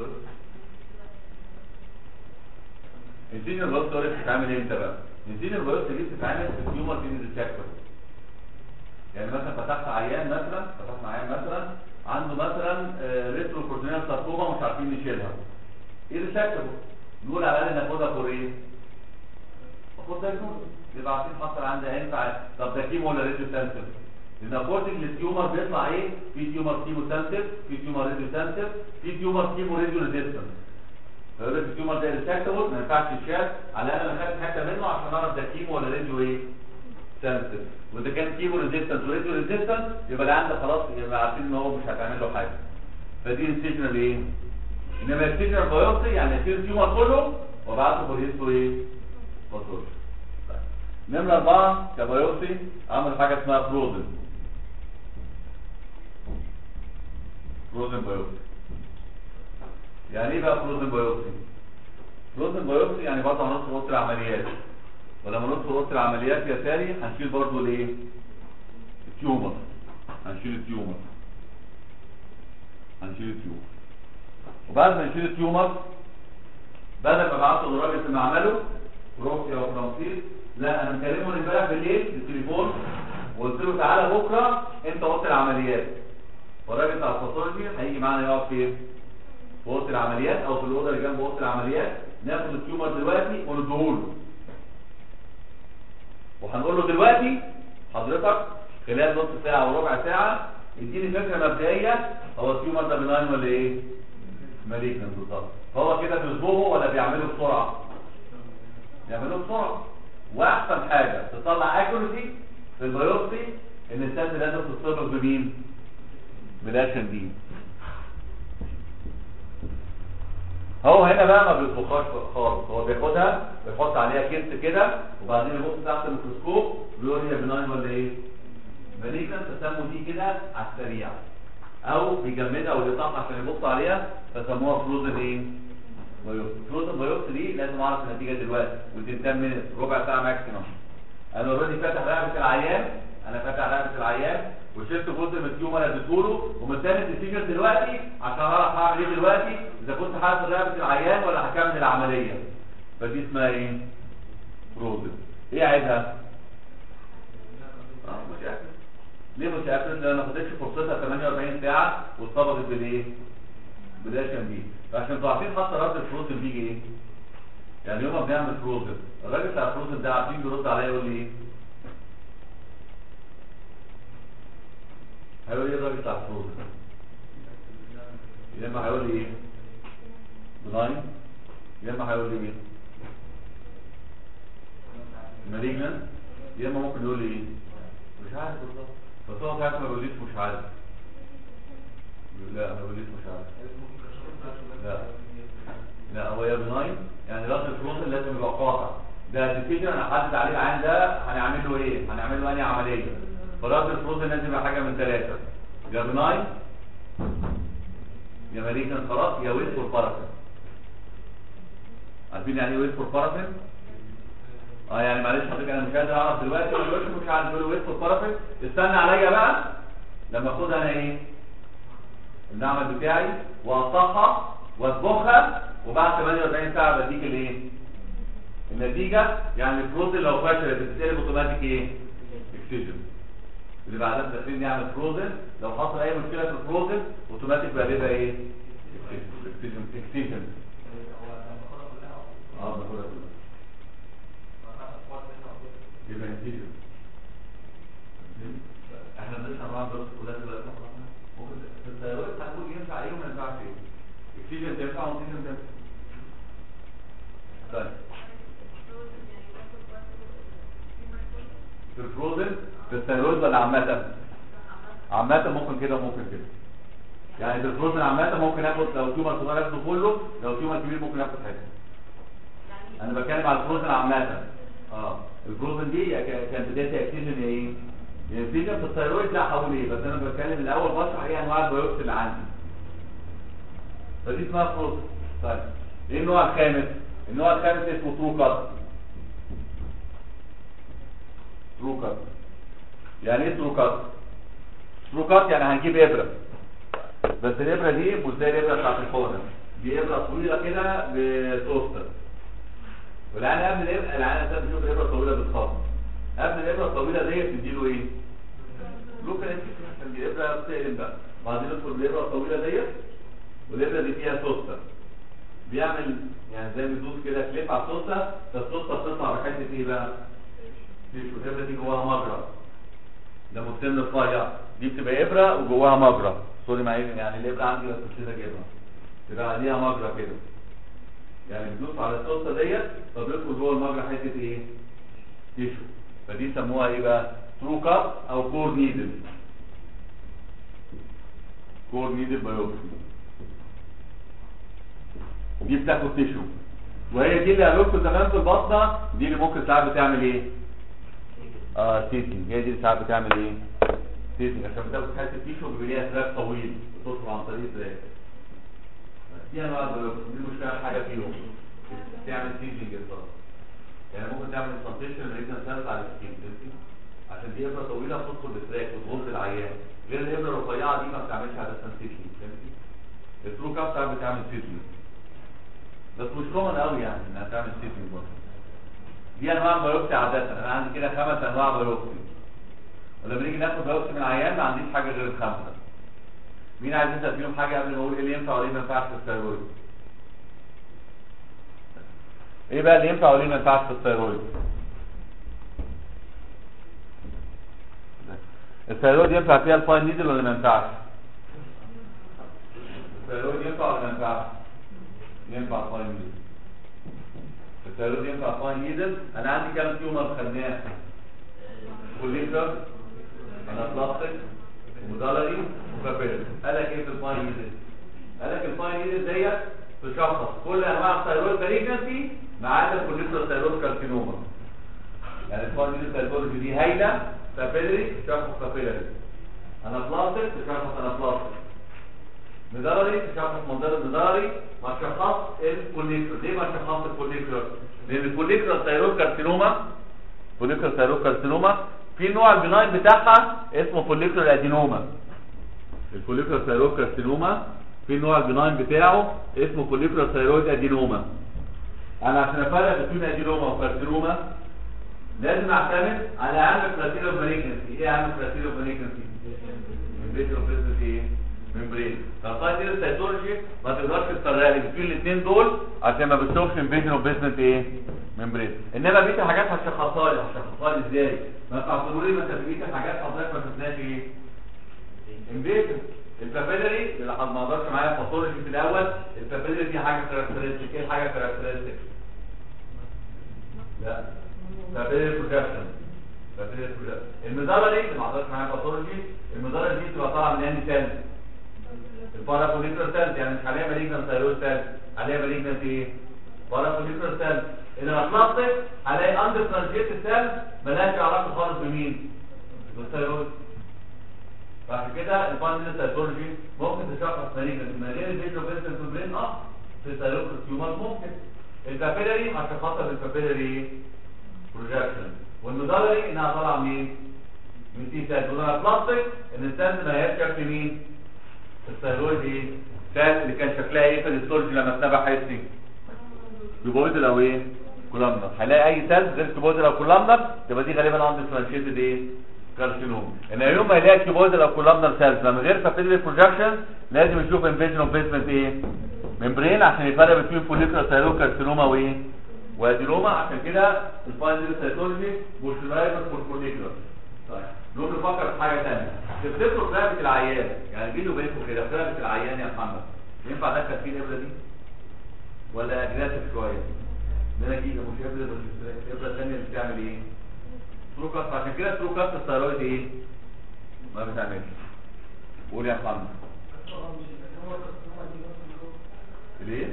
السينيور بايوبسي دي بتتعمل امتى بقى؟ السينيور بايوبسي دي بتتعمل في التيومر في الريسكتور يعني مثلا فتحت عيان مثلا فتحنا عيان مثلا عنده مثلا ريترو كورتينال ساركوما مش عارفين نشيلها ايه ريسكتور نقول على الاقل ناخدها فور ايه؟ المفروض ده يكون يبقى عارفين حصل عندي هينفع طب ده كيمو ولا ريديو سنسيف لان اكوردنج للتيومر بيطلع ايه في تيومر كيمو سنسيف في تيومر ريديو سنسيف في تيومر كيمو ريديو ريزيستنس فيقول لك التيومر ده ريسكتبل ما ينفعش يتشال على الاقل انا خدت حته منه عشان اعرف ده كيمو ولا ريديو ايه سنسيف واذا كان كيمو ريزيستنس وريديو ريزيستنس يبقى اللي عندك خلاص يبقى عارفين ان هو مش هتعمل له حاجه فدي انسيجنال ايه انما السيجنال بايوبسي يعني يصير التيومر كله وابعته فوريستو ايه باثولوجي نمرة أربعة كبايوبسي عمل حاجة اسمها فروزن فروزن بايوبسي يعني ايه بقى فروزن بايوبسي؟ فروزن بايوبسي يعني برضه هندخل اوضه العمليات ولما ندخل اوضه العمليات يا ساري هنشيل برضه الايه؟ التيومر هنشيل التيومر هنشيل التيومر وبعد ما نشيل التيومر بدل ما ابعته للراجل في معمله روسيا وفرنسيس لا انا مكلمه امبارح بالليل بالتليفون وقلت له تعالى بكره انت اوضه العمليات والراجل بتاع الباثولوجي هيجي معانا يقعد فين؟ في اوضه العمليات او في الاوضه اللي جنب اوضه العمليات ناخد التيومر دلوقتي ونديهوله وهنقول له دلوقتي حضرتك خلال نص ساعه او ربع ساعه اديني فكره مبدئيه هو التيومر ده بناين ولا ايه؟ مالجنت بالظبط فهو كده بيصبغه ولا بيعمله بسرعه؟ بيعمله بسرعه واحسن حاجه تطلع اكيورسي في البيوبسي ان السنت لازم تتصبغ بمين؟ بالاكشن دي هو هنا بقى ما بيطبخهاش خالص هو بياخدها ويحط عليها كيس كده وبعدين يبص تحت الميكروسكوب ويقول هي بناين ولا ايه؟ مالجنت فسموا دي كده على السريع او بيجمدها ويقطعها عشان يبص عليها فسموها فروزن ايه؟ بايوبسي فروزن بايوبسي دي لازم اعرف النتيجه دلوقتي وتنتهي من ربع ساعه ماكسيمم انا اوريدي فاتح رقبه العيان انا فاتح رقبه العيان وشلت جزء من التيومر اديته ومستني الديسيجن دلوقتي عشان اعرف هعمل ايه دلوقتي اذا كنت حاسس رقبه العيان ولا هكمل العمليه فدي اسمها ايه؟ فروزن ايه عيبها؟ اه مش اكل ليه مش اكل؟ لان ما خدتش فرصتها 48 ساعه واتصبغت بالايه؟ بالاكشن دي فعشان انتوا عارفين حتى رد الفروزن بيجي ايه؟ يعني يوم ما بنعمل فروزن الراجل بتاع الفروزن ده عارفين بيرد عليا يقول لي ايه؟ هيقول لي ايه الراجل بتاع الفروزن؟ يا اما هيقول لي ايه؟ بناين يا اما هيقول لي ايه؟ مالجنان يا اما ممكن يقول لي ايه؟ مش عارف بالظبط بس هو ساعات ما بيقوليش مش عارف لا ما بيقوليش مش عارف لا لا هو يا بناين يعني رد الفروزن لازم يبقى قاطع ده ديسيجن انا حدد عليه العين ده هنعمل له ايه؟ هنعمل له انهي عمليه؟ فرد الفروزن لازم يبقى حاجه من ثلاثه يا بناين يا مالجنان خلاص يا ويت فور بارافين عارفين يعني ايه ويت فور بارافين؟ اه يعني معلش حضرتك انا مش قادر اعرف دلوقتي دلوقتي مش عارف تقول ويت فور بارافين استنى عليا بقى لما اخدها انا ايه؟ المعمل بتاعي واقطعها واطبخها وبعد 48 ساعه بديك الايه؟ النتيجه يعني الفروزن لو فشلت بتتقلب اوتوماتيك ايه؟ اكسجن اللي بعدها داخلين نعمل فروزن لو حصل اي مشكله في الفروزن اوتوماتيك بقلبها ايه؟ اكسجن اكسجن اه باخدها كلها يبقى اكسجن احنا بنشرح بعض درس كلها دلوقتي ممكن في التيارات هنقول ينفع ايه وما ينفعش ايه اكسجن تنفع واكسجن تنفع طيب في في الثيرويد ولا عامه عامه ممكن كده وممكن كده يعني في الفروزن عامه ممكن ياخد لو تيومر صغير ياخده كله لو تيومر كبير ممكن ياخد حته انا بتكلم على الفروزن عامه اه الفروزن دي ك- كانت بدايه اكتيجن ايه الاكتيجن في الثيرويد لا حول ايه بس انا بتكلم الاول بشرح ايه انواع البيوبسي اللي عندي فدي اسمها فروزن طيب ايه النوع الخامس النوع الخامس اسمه ترو كات ترو كات يعني ايه ترو كات ترو كات يعني هنجيب ابره بس الابره دي مش زي الابره بتاعت الحقنه دي ابره طويله كده بتوستر والعين قبل الابره العين اساسا بتشوف الابره الطويله بتخاف قبل الابره الطويله ديت تديله ايه؟ لوكال عشان دي ابره بتقلب بقى بعدين ندخل بالابره الطويله ديت والابره دي فيها توستر بيعمل يعني زي ما بيدوس كده كليب على التوستر فالتوستر بتطلع بحته ايه بقى؟ تيشو الابره دي جواها مجرى ده مسن رفيع دي بتبقى ابره وجواها مجرى سوري معايا يعني الابره عندي بس كده جبهه تبقى ليها مجرى كده يعني بتدوس على الصوصه ديت فبيدخل جوه المجرى حته ايه؟ تيشو فدي سموها ايه بقى؟ ترو كاب او كور نيدل كور نيدل بايوبسي دي بتاخد تيشو وهي دي اللي قالوا زمان في البطنه دي اللي ممكن ساعات بتعمل ايه؟ اه سيتنج هي دي اللي ساعات بتعمل ايه؟ سيتنج عشان بتاخد حته تيشو بيبقى ليها تراك طويل بتوصل عن طريق تراك دي انواع البيوبسي دي مش فاهم حاجه فيهم تعمل سيتنج الصراحه يعني ممكن تعمل انسانتيشن ريجن سيلز على السكين فهمتي؟ عشان دي ابره طويله بتدخل بتراك وتغز العيان غير الابره الرفيعه دي ما بتعملش على سنسيشن فهمتي؟ الترو كاب ساعات بتعمل سيتنج بس مش كومن قوي يعني انها تعمل سيتنج برضه دي انواع بايوبسي عاده انا عندي كده خمس انواع بايوبسي ولما نيجي ناخد بايوبسي من عيان ما عنديش حاجه غير الخمسه مين عايز يسال فيهم حاجه قبل ما اقول ايه اللي ينفع وايه ما ينفعش في الثيرويد ايه بقى اللي ينفع وايه اللي ما ينفعش في الثيرويد الثيرويد ينفع فيها الفاين نيدل ولا ما ينفعش الثيرويد ينفع ولا ما ينفعش ينفع فاين نيدل الثيرويد ينفع فاين نيدل انا عندي كام تيومر خدناه كوليكتر انا بلاستيك ومدلري وكابيلر قال لك ايه في الفاين نيدل قال لك الفاين نيدل ديت تشخص كل انواع الثيرويد مالجنسي ما عدا الكوليكتر ثيرويد كارسينوما يعني الفاين نيدل ثيرويد دي هايله كابيلري تشخص كابيلري انا بلاستيك تشخص انا بلاستيك مداري تشخص منظر مداري ما تشخص الكوليكتور ليه ما تشخص الكوليكتور لان الكوليكتور ثيرويد كارسينوما كوليكتور ثيرويد كارسينوما في نوع البناين بتاعها اسمه كوليكتور ادينوما الكوليكتور ثيرويد كارسينوما في نوع البناين بتاعه اسمه كوليكتور ثيرويد ادينوما انا عشان افرق بين ادينوما وكارسينوما لازم اعتمد على اهم كراتيريا اوف مالجنسي ايه اهم كراتيريا اوف مالجنسي الفيجن اوف بيزنس ايه ممبرين فالفايتير سيتولوجي ما تقدرش تفرق لي بين الاثنين دول عشان ما بتشوفش انفيجن اوف بيزنس ايه ممبرين انما بقيه الحاجات هتشخصها لي هتشخصها لي ازاي ما تعتبروا لي مثلا بقيه الحاجات حضرتك ما شفناش ايه انفيجن البابيلري اللي حد ما قدرش معايا باثولوجي في الاول البابيلري دي حاجه كاركترستيك ايه الحاجه كاركترستيك لا بابيلري بروجكشن بابيلري بروجكشن المدلري اللي ما قدرش معايا باثولوجي المدلري دي بتبقى طالعه من انهي سيل البارافوليكولار سيلز يعني مش عليها مالجنت ثايرويد سيلز عليها مالجنت ايه بارافوليكولار سيلز البلاستيك عليها اندر ترانزيت سيلز مالهاش علاقه خالص بمين بالثايرويد بعد كده الفاندل سيتولوجي ممكن تشخص مالجنت من غير الفيديو بيزنس برين اه في الثايرويد تيومر ممكن البابيلاري هتشخصها بالبابيلاري بروجكشن والمدلري انها طالعه منين من تي سيلز والبلاستيك ان السيلز ما هياش شكل مين الثيرويد ايه ساعه اللي كان شكلها ايه في الاستورج لما اتنبح حسي كيبويد او ايه كولامنر هلاقي اي سيلز غير كيبويد او كولامنر تبقى دي غالبا عند ديفرنشيتد ايه كارسينوم ان يوم ما يلاقي كيبويد او كولامنر سيلز لما غير كابيلري بروجكشن لازم يشوف انفيجن اوف بيزمنت ايه ممبرين عشان يفرق بين فوليكولار ثيرويد كارسينوما وايه وادينوما عشان كده الفاينل سيتولوجي بوشلايفر فوليكولار طيب نقوم نفكر في حاجه ثانيه تفتكروا في رقبه العيان يعني بيني وبينكم كده في رقبه العيان يا محمد ينفع ادخل فيه الابره دي ولا اجريسيف شويه ده انا اجيب مش ابره بس ابره ثانيه اللي بتعمل ايه ثرو كاست عشان كده ثرو كاست الثيرويد ايه ما بتعملش قول يا محمد ليه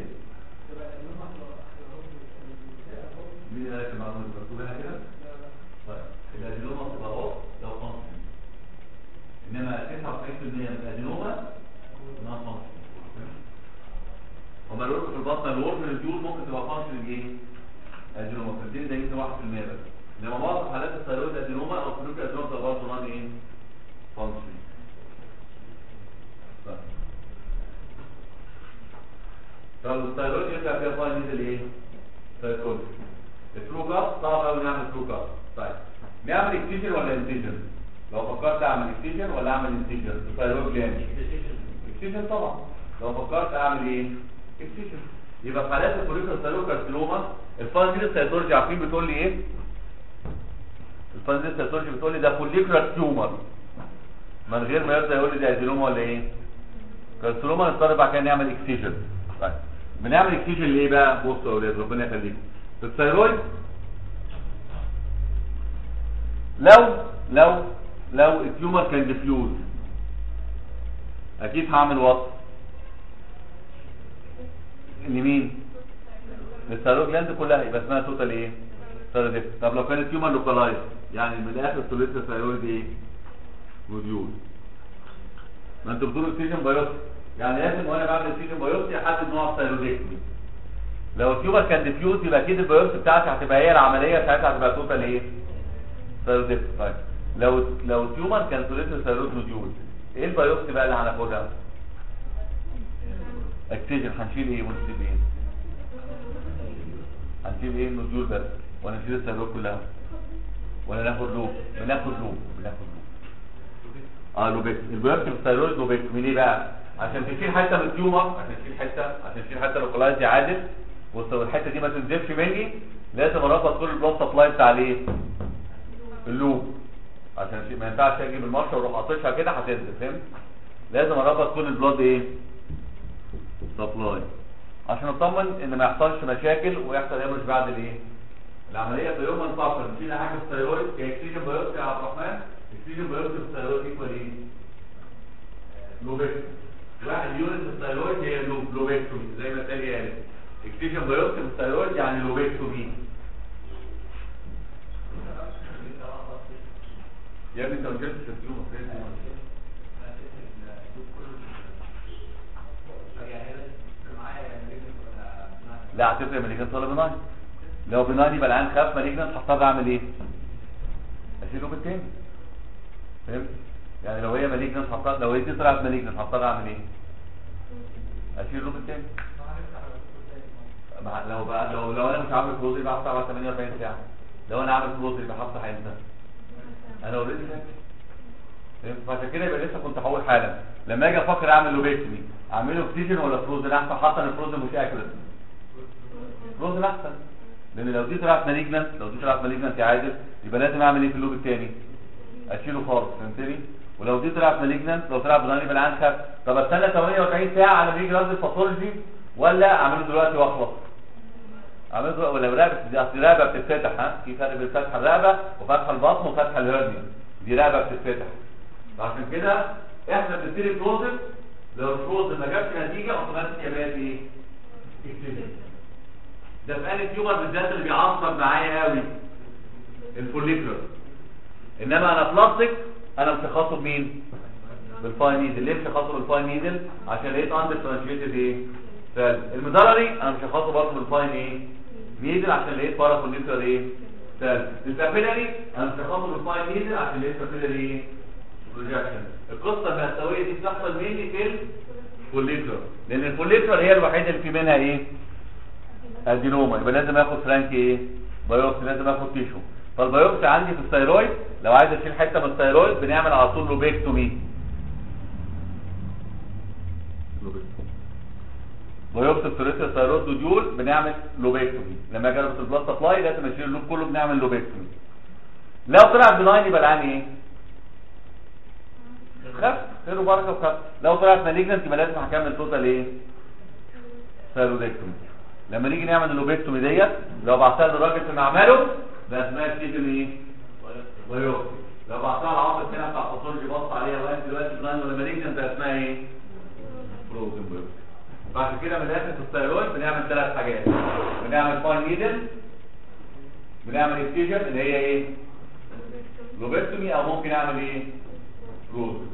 مين قال لك المعلومه دي مكتوبه هنا كده طيب الادينوما بتبقى اهو لو فانكشن انما 99% من الادينوما ما فانكشن هما الورك في البطن الورك الديول ممكن تبقى فانكشن ايه ادينوما في الدين ده يمكن 1% بس انما معظم حالات الثيرويد ادينوما او فلوك ادينوما بتبقى برضه نون ايه فانكشن طب الثيرويد يرجع فيها فاين نزل ايه سايكول الفلو كاب صعب قوي نعمل فلو كاب طيب نعمل اكتيجن ولا انتيجن لو فكرت اعمل اكتيجن ولا اعمل انتيجن الثيرويد جلاند اكتيجن طبعا لو فكرت اعمل ايه اكتيجن يبقى في حالات الفوليكولار ثيرويد كارسينوما الفانديل سيتولوجي عارفين بتقول لي ايه الفانديل سيتولوجي بتقول لي ده فوليكولار تيومر من غير ما يرضى يقول لي ده ادينوما ولا ايه كارسينوما نضطر بعد كده نعمل اكتيجن طيب بنعمل اكتيجن ليه بقى بصوا يا اولاد ربنا يخليكم في الثيرويد لو لو لو التيومر كان ديفيوز اكيد هعمل وصف لمين للثيرويد جلاند كلها يبقى اسمها توتال ايه ثيرويد طب لو كان التيومر لوكالايز يعني من الاخر سوليت الثيرويد ايه موديول ما انتوا بتقولوا اكتيجن بايوبسي يعني لازم وانا بعمل اكتيجن بايوبسي احدد نوع الثيرويدكتومي لو التيومر كان ديفيوز يبقى اكيد البايوبسي بتاعتي هتبقى هي العمليه ساعتها هتبقى توتال ايه ثيرويدكتومي طيب لو لو التيومر كان سوليت الثيرويد موديول ايه البايوبسي بقى اللي هناخدها اكتيجن هنشيل ايه ونسيب ايه هنشيل ايه النوديول بس ولا نشيل الثيرويد كلها ولا ناخد لوب بناخد لوب بناخد لوب اه لوبيك البيوبسي في الثيرويد لوبيك من ايه بقى عشان تشيل حته من التيومر عشان تشيل حته عشان تشيل حته لوكالايز عادل بص الحته دي ما تنزلش مني لازم اربط كل البلاد سبلاي بتاع الايه اللوب عشان أشيل- ما ينفعش اجيب المرشه واروح قاطشها كده هتنزل فهمت لازم اربط كل البلاد ايه سبلاي عشان اطمن ان ما يحصلش مشاكل ويحصل هيمرج بعد الايه العمليه في يوم ما نفكر نشيل حاجه في الثيرويد كاكسجين بايوبسي يا عبد الرحمن اكسجين بايوبسي في الثيرويد ايكوال ايه لوبيكتومي واحد يونت في الثيرويد هي لو- لوبيكتومي زي ما تاني قالت اكسجين بايوبسي في الثيرويد يعني لوبيكتومي يا ابني انت ما جبتش الفيوم لا هتفرق مالجنت ولا بناين لو بناين يبقى العين خاف مالجنت هضطر اعمل ايه اشيله بالتاني فهمت يعني لو هي مالجنت هضطر لو هي دي طلعت مالجنت هضطر اعمل ايه اشيله بالتاني مع- لو بقى لو لو انا مش عامل كلوز يبقى هفتح بعد 48 ساعه لو انا عامل كلوز يبقى هفتح امتى انا اوريدي فاكر فهمت فعشان كده يبقى لسه كنت هقول حالا لما اجي افكر اعمل لوبيكتومي اعمله اكسجين ولا فروزن احسن حتى ان الفروزن مش اكلت فروزن احسن لان لو دي طلعت مالجنت لو دي طلعت مالجنت يا عادل يبقى لازم اعمل ايه في اللوب الثاني اشيله خالص فهمتني ولو دي طلعت مالجنت لو طلعت بناني يبقى العين خف طب استنى 48 ساعه على ما يجي رد الباثولوجي ولا اعمله دلوقتي واخلص اعمله دلوقتي ولا رقبه دي اصل رقبه بتتفتح ها في فرق بين فتح الرقبه وفتح البطن وفتح الهرنيا دي رقبه بتتفتح عشان كده احنا بنبتدي فروزن لو الفروزن ما جابش نتيجه اوتوماتيك يبقى ايه اكتشف ده في انهي تيومر بالذات اللي بيعصب معايا قوي الفوليكولر انما انا بلاستيك انا مش هخاطب مين بالفاين نيدل ليه مش هخاطب بالفاين نيدل عشان لقيت اندر ترانسميتد ايه سيل المدرري انا مش هخاطب برضه بالفاين ايه نيدل عشان لقيت بارا فوليكولر ايه سيل الكابيلاري انا مش هخاطب بالفاين نيدل عشان لقيت كابيلاري ايه بروجكشن القصه المأساوية دي بتحصل مني في الفوليكولر لان الفوليكولر هي الوحيده اللي في منها ايه ادينوما يبقى لازم اخد فرانكي ايه بايوبسي لازم اخد تيشو فالبايوبسي عندي في الثيرويد لو عايز اشيل حته من الثيرويد بنعمل على طول لوبيكتومي بايوبسي في ثلاثه الثيرويد دوديول بنعمل لوبيكتومي لما اجي اربط البلاد سبلاي لازم اشيل اللوب كله بنعمل لوبيكتومي لو طلع بناين يبقى العين ايه خف خير وبركه وخف لو طلعت مالجنت يبقى لازم هكمل توتال ايه ثيرويدكتومي لما نيجي نعمل اللوبيكتومي ديت لو بعتها للراجل في معمله ده اسمها ستيفن ايه بايوبسي لو بعتها العصب هنا بتاع الباثولوجي بص عليها وقال دلوقتي بلاين ولا مالجنت ده اسمها ايه؟ فروزن بايوبسي بعد كده من الاخر في الثيرويد بنعمل ثلاث حاجات بنعمل فاين نيدل بنعمل اكتيجن اللي هي ايه؟ لوبكتومي او ممكن اعمل ايه؟ فروزن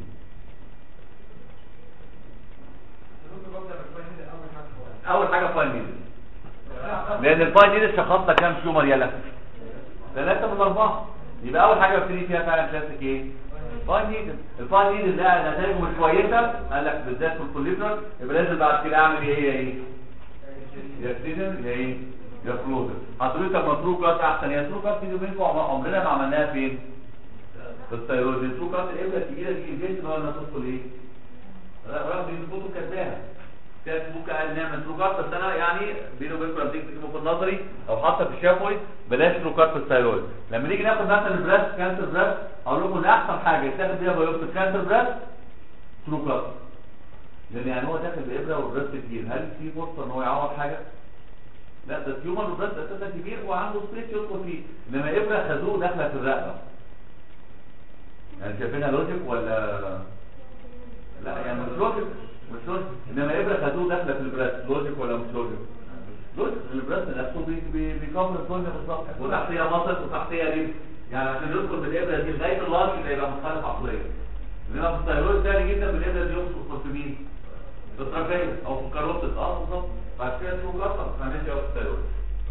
اول حاجه فاين نيدل لان الفاين نيدل شخصنا كام تيومر يلا ثلاثة من أربعة يبقى أول حاجة ببتدي فيها فعلا كلاسيك إيه؟ فاين نيدل الفاين نيدل ده نتائجه مش كويسة قال لك بالذات في الكوليبرال يبقى لازم بعد كده أعمل إيه هي إيه؟ يا سيزن يا إيه؟ يا فلوزر حضرتك مطروق كات أحسن يا تروك كات بيني وبينكم عم- عمرنا ما عملناها فين؟ في الثيرويد التروك كات الإبرة الكبيرة دي الجيش إن هو الناس تدخل إيه؟ رغم إن الكتب كاتباها كانت ممكن قال نعمل تروكات بس انا يعني بيني وبينكم لما تيجي تكتبوا في النظري او حتى في الشفوي بلاش تروكات في الثيرويد لما نيجي ناخد مثلا البراس كانسر براس اقول لكم ان احسن حاجه يتاخد بيها بايوبسي كانسر براس تروكات لان يعني هو داخل بابره والبراس كتير هل في فرصه ان هو يعوض حاجه؟ لا ده التيومر البراس اساسا كبير وعنده سبيس يدخل فيه انما ابره خدوه داخله في الرقبه يعني شايفينها لوجيك ولا لا يعني مش لوجيك مش لوجيك انما ابره خدوه داخله في البراس لوجيك ولا مش لوجيك لوجيك البراس نفسه بي- بي- بيكفر الدنيا بالظبط وتحتيها مصر وتحتيها ريب يعني عشان يدخل بالابره دي لغايه اللارج ده يبقى مخالف عقليا انما في الثيرويد سهل جدا بالابره دي يدخل في مين؟ في التراكيه او في الكاروتيد اه بالظبط بعد كده تروح كسر ما تعملش قوي في الثيرويد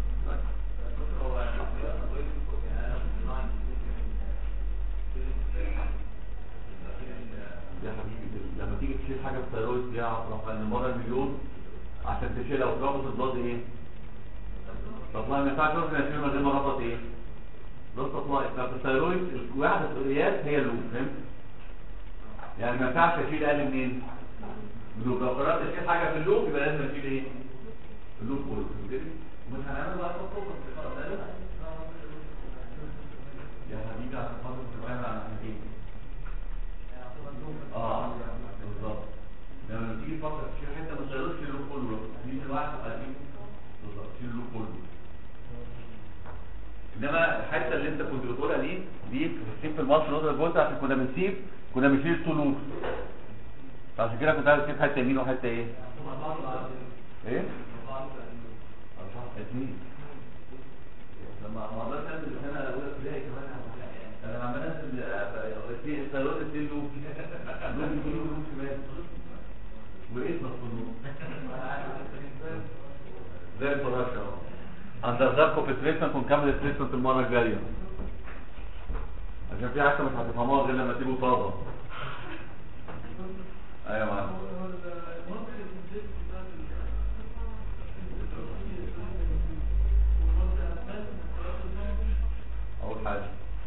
يا حبيبي لما تيجي تشيل حاجه في الثيرويد دي اعرف ان مره المليون عشان تشيلها وتربط البلاد ايه؟ طب ما ينفعش تروح تشيلها من غير ما ربط ايه؟ ربط اطلاق ففي الثيرويد وحده القياس هي اللوب فهمت؟ يعني ما ينفعش اشيل اقل منين؟ اللوب لو قررت اشيل حاجه في اللوب يبقى لازم اشيل ايه؟ اللوب كله فهمتني؟ مش هنعمل بقى خطوه يا حبيبي عشان خاطر تبعد عن الحديد اه بالظبط لما تيجي تفكر تشيل حته من الطيارات تشيل له كله تجيب الواحد قديم بالظبط تشيل له كله انما الحته اللي انت كنت بتقولها دي دي في السيب في المصري نقطه الجزء عشان كنا بنسيب كنا بنشيل سلوك فعشان كده كنت عايز اسيب حته يمين وحته ايه؟ ايه؟ اثنين لما ما ده كان اللي انا اقول ابتدائي كمان انا عمال انزل في الطيارات اثنين لوب لوب يمين ولوب شمال وايه مصنوع زي الفراشه اهو هنزغزغكم في التريتمنت ونكمل التريتمنت المره الجايه عشان في حاجه مش هتفهموها غير لما تيجوا طازه ايوه يا معلم اول حاجه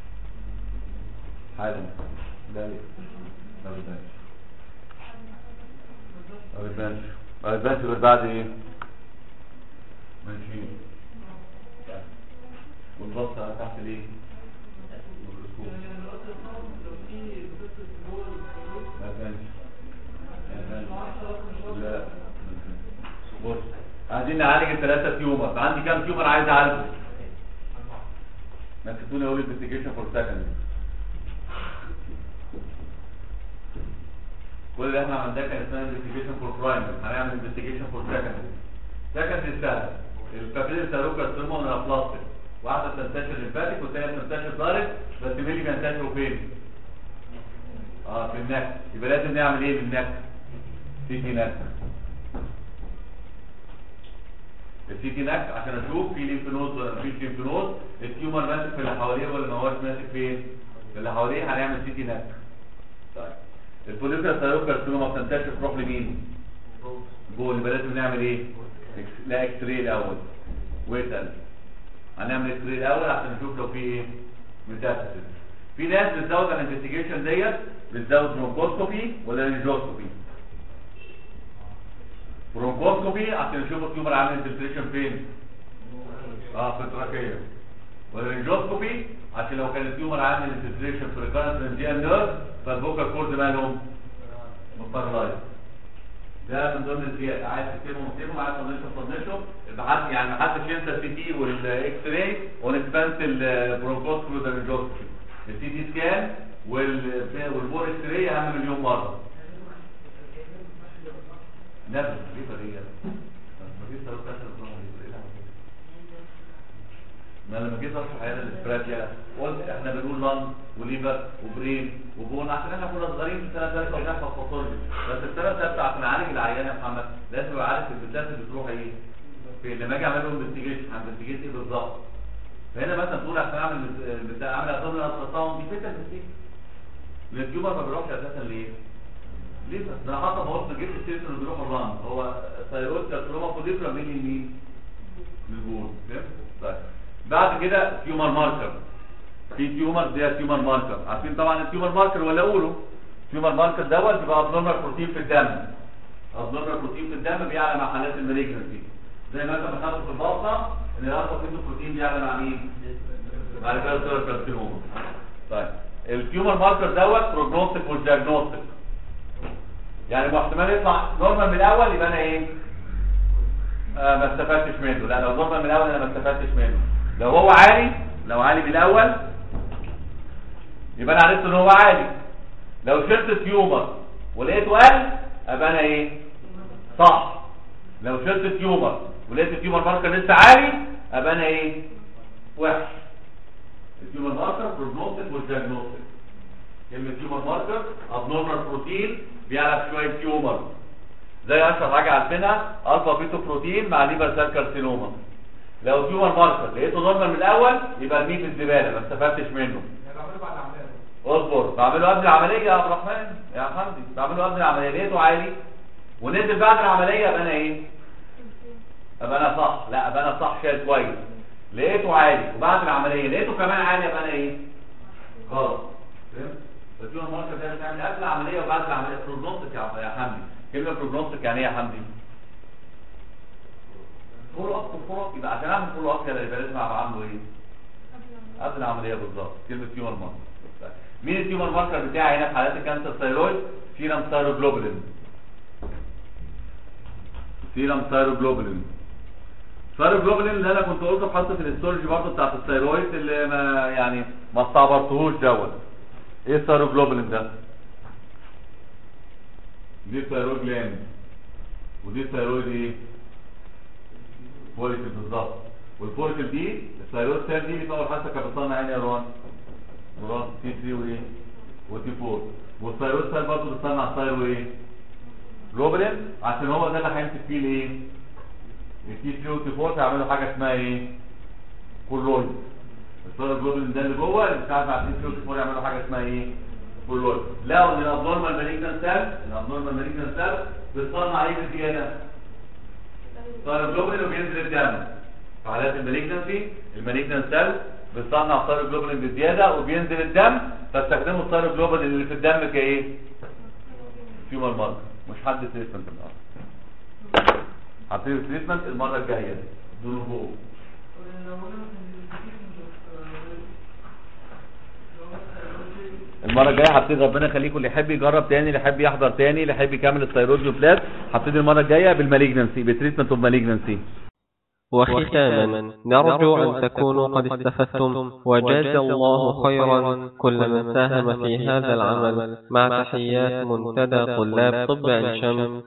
حاجه لا ما بيبانش ما بيبانش ما بيبانش غير بعد ايه ماشي والبص على تحت ليه الميكروسكوب ما بيبانش ما بيبانش. لا بص عايزين نعالج الثلاثه تيومر عندي كام تيومر عايز اعالجه ما تدوني اقول انفستيجيشن فور سكند كل اللي احنا عملناه كان اسمها انفستيجيشن فور برايمري هنعمل انفستيجيشن فور سكند سكند سهل الكابيلر سيروكارسينوما من البلاستيك واحده بتنتشر للباتيك والثانيه بتنتشر دايركت بس مين اللي بينتشروا فين؟ اه في النك يبقى لازم نعمل ايه بالنك؟ سي تي نك السي تي نك عشان اشوف في ليمف نود ولا مفيش ليمف نود التيومر ماسك في اللي حواليه ولا ما هوش ماسك فين؟ في اللي حواليه هنعمل سي تي نك طيب البوليفرا سيروكارسينوما بتنتشر تروح لمين؟ جول يبقى لازم نعمل ايه؟ إكس- لا اكس راي الاول ويتقل هنعمل اكس راي الاول عشان نشوف لو في ايه؟ ميتاستاسيس في ناس بتزود الانفستيجيشن ديت بتزود برونكوسكوبي ولا رينجوسكوبي برونكوسكوبي عشان نشوف التيومر عامل انفلتريشن فين اه في التراكيه والرينجوسكوبي عشان لو كان التيومر عامل انفلتريشن في الكارنت رنجيان نيرف فالفوكال كورد مالهم مبارالايز ده من ضمن الزيادة عايز تكتبهم اكتبهم عايز تطنشهم طنشهم يبقى حد يعني ما حدش ينسى السي تي والاكس راي ونسبانس البرونكوسكوبي والرينجوسكوبي السي تي سكان وال والبور اكس راي اهم مليون مره لا بس ليه فريق مفيش ثلاث اشهر ما لما جيت اشرح عيال الاسبراتيا قلت احنا بنقول لان وليفر وبرين وبون عشان احنا كنا صغيرين في السنه الثالثه ونحفظ فاصولوجي بس السنه الثالثه عشان اعالج العيان يا محمد لازم ابقى عارف البتات اللي بتروح ايه في لما اجي اعمل لهم انفستيجيشن انفستيجيت ايه بالظبط فهنا مثلا تقول عشان اعمل بتاع اعمل اظن الالتراساوند دي فكره انفستيجيشن التيومر ما بيروحش اساسا ليه؟ ليه بس ده انا حاطط اهو جبت السيرت اللي بيروح الران هو ثايرويد كارسينوما فوليكولا مين لمين؟ للبول فهمت؟ طيب بعد كده تيومر ماركر في تيومر دي تيومر ماركر عارفين طبعا التيومر ماركر ولا اقوله تيومر ماركر دوت بيبقى ابنورمال بروتين في الدم ابنورمال بروتين في الدم بيعلى مع حالات المالجنسي زي ما انت بتاخد في البطنه ان الالفا بروتين بيعلى مع مين؟ مع الكارسينوما كارسينوما طيب التيومر ماركر دوت بروجنوستيك والدياجنوستيك يعني احتمال يطلع نورمال من الاول يبقى انا ايه؟ آه ما استفدتش منه لا لو نورمال من الاول انا ما استفدتش منه لو هو عالي لو عالي من الاول يبقى انا عرفت ان هو عالي لو شلت التيومر ولقيته قل ابقى انا ايه صح لو شلت التيومر ولقيت التيومر ماركر لسه عالي ابقى انا ايه وحش التيومر ماركر بروجنوستيك والدياجنوستيك كلمه تيومر ماركر ابنورمال بروتين بيعرف شويه تيومر زي اشهر حاجه عارفينها الفا بيتو بروتين مع ليفر سيل كارسينوما لو تيومر ماركر لقيته نورمال من الاول يبقى ارميه في الزباله ما استفدتش منه اصبر بعمله قبل العمليه يا عبد الرحمن يا حمدي بعمله قبل العمليه لقيته عالي ونزل بعد العمليه يبقى انا ايه ابقى انا صح لا ابقى انا صح شايل كويس لقيته عالي وبعد العمليه لقيته كمان عالي يبقى انا ايه غلط فهمت التيومر ماركر ده بتعمل قبل العمليه وبعد العمليه بروجنوستيك يا حمدي كلمه بروجنوستيك يعني ايه يا حمدي فولو اب فولو اب يبقى عشان اعمل فولو اب كده يبقى لازم ابقى عامله ايه؟ قبل العمليه بالظبط كلمه تيومر ماركر مين التيومر ماركر بتاعي هنا في حالات الكانسر ثايرويد؟ سيرم ثايروجلوبولين سيرم ثايروجلوبولين ثايروجلوبولين اللي انا كنت قلته في حصه الهيستولوجي برضه بتاعت الثايرويد اللي ما يعني ما استعبرتهوش دوت ايه الثايروجلوبولين ده؟ دي الثايرويد جلاند ودي الثايرويد ايه؟ فوليكل بالظبط والفوليكل دي الثايرويد سيل دي اللي في اول حصه كانت بتصنع عين الران الران تي 3 وايه وتي 4 والثايرويد سيل برضه بتصنع ثايرو ايه جلوبولين عشان هو ده اللي هيمسك فيه الايه التي 3 وتي 4 هيعملوا حاجه اسمها ايه كولويد الثايرو جلوبولين ده اللي جوه اللي بتاع مع التي 3 وتي 4 يعملوا حاجه اسمها ايه كولويد لقوا ان الابنورمال مالجنان سيل الابنورمال مالجنان سيل بتصنع ايه بالزياده ثايروجلوبولين وبينزل الدم في حالات المالجنسي المالجنان سيل بتصنع ثايروجلوبولين بزياده وبينزل الدم فاستخدموا الثايروجلوبولين اللي في الدم كايه؟ تيومر مارك مش حد تريتمنت النهارده هبتدي التريتمنت المره الجايه دول فوق المره الجايه هبتدي ربنا يخليكم اللي يحب يجرب تاني اللي يحب يحضر تاني اللي يحب يكمل الثايرويد بلاس هبتدي المره الجايه بالمالجنسي بتريتمنت اوف مالجنسي وختاما نرجو أن تكونوا قد استفدتم وجاز الله خيرا كل من ساهم في هذا العمل مع تحيات منتدى طلاب طب عين شمس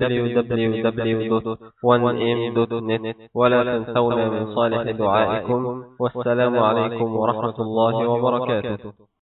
www.1m.net ولا تنسونا من صالح دعائكم والسلام عليكم ورحمة الله وبركاته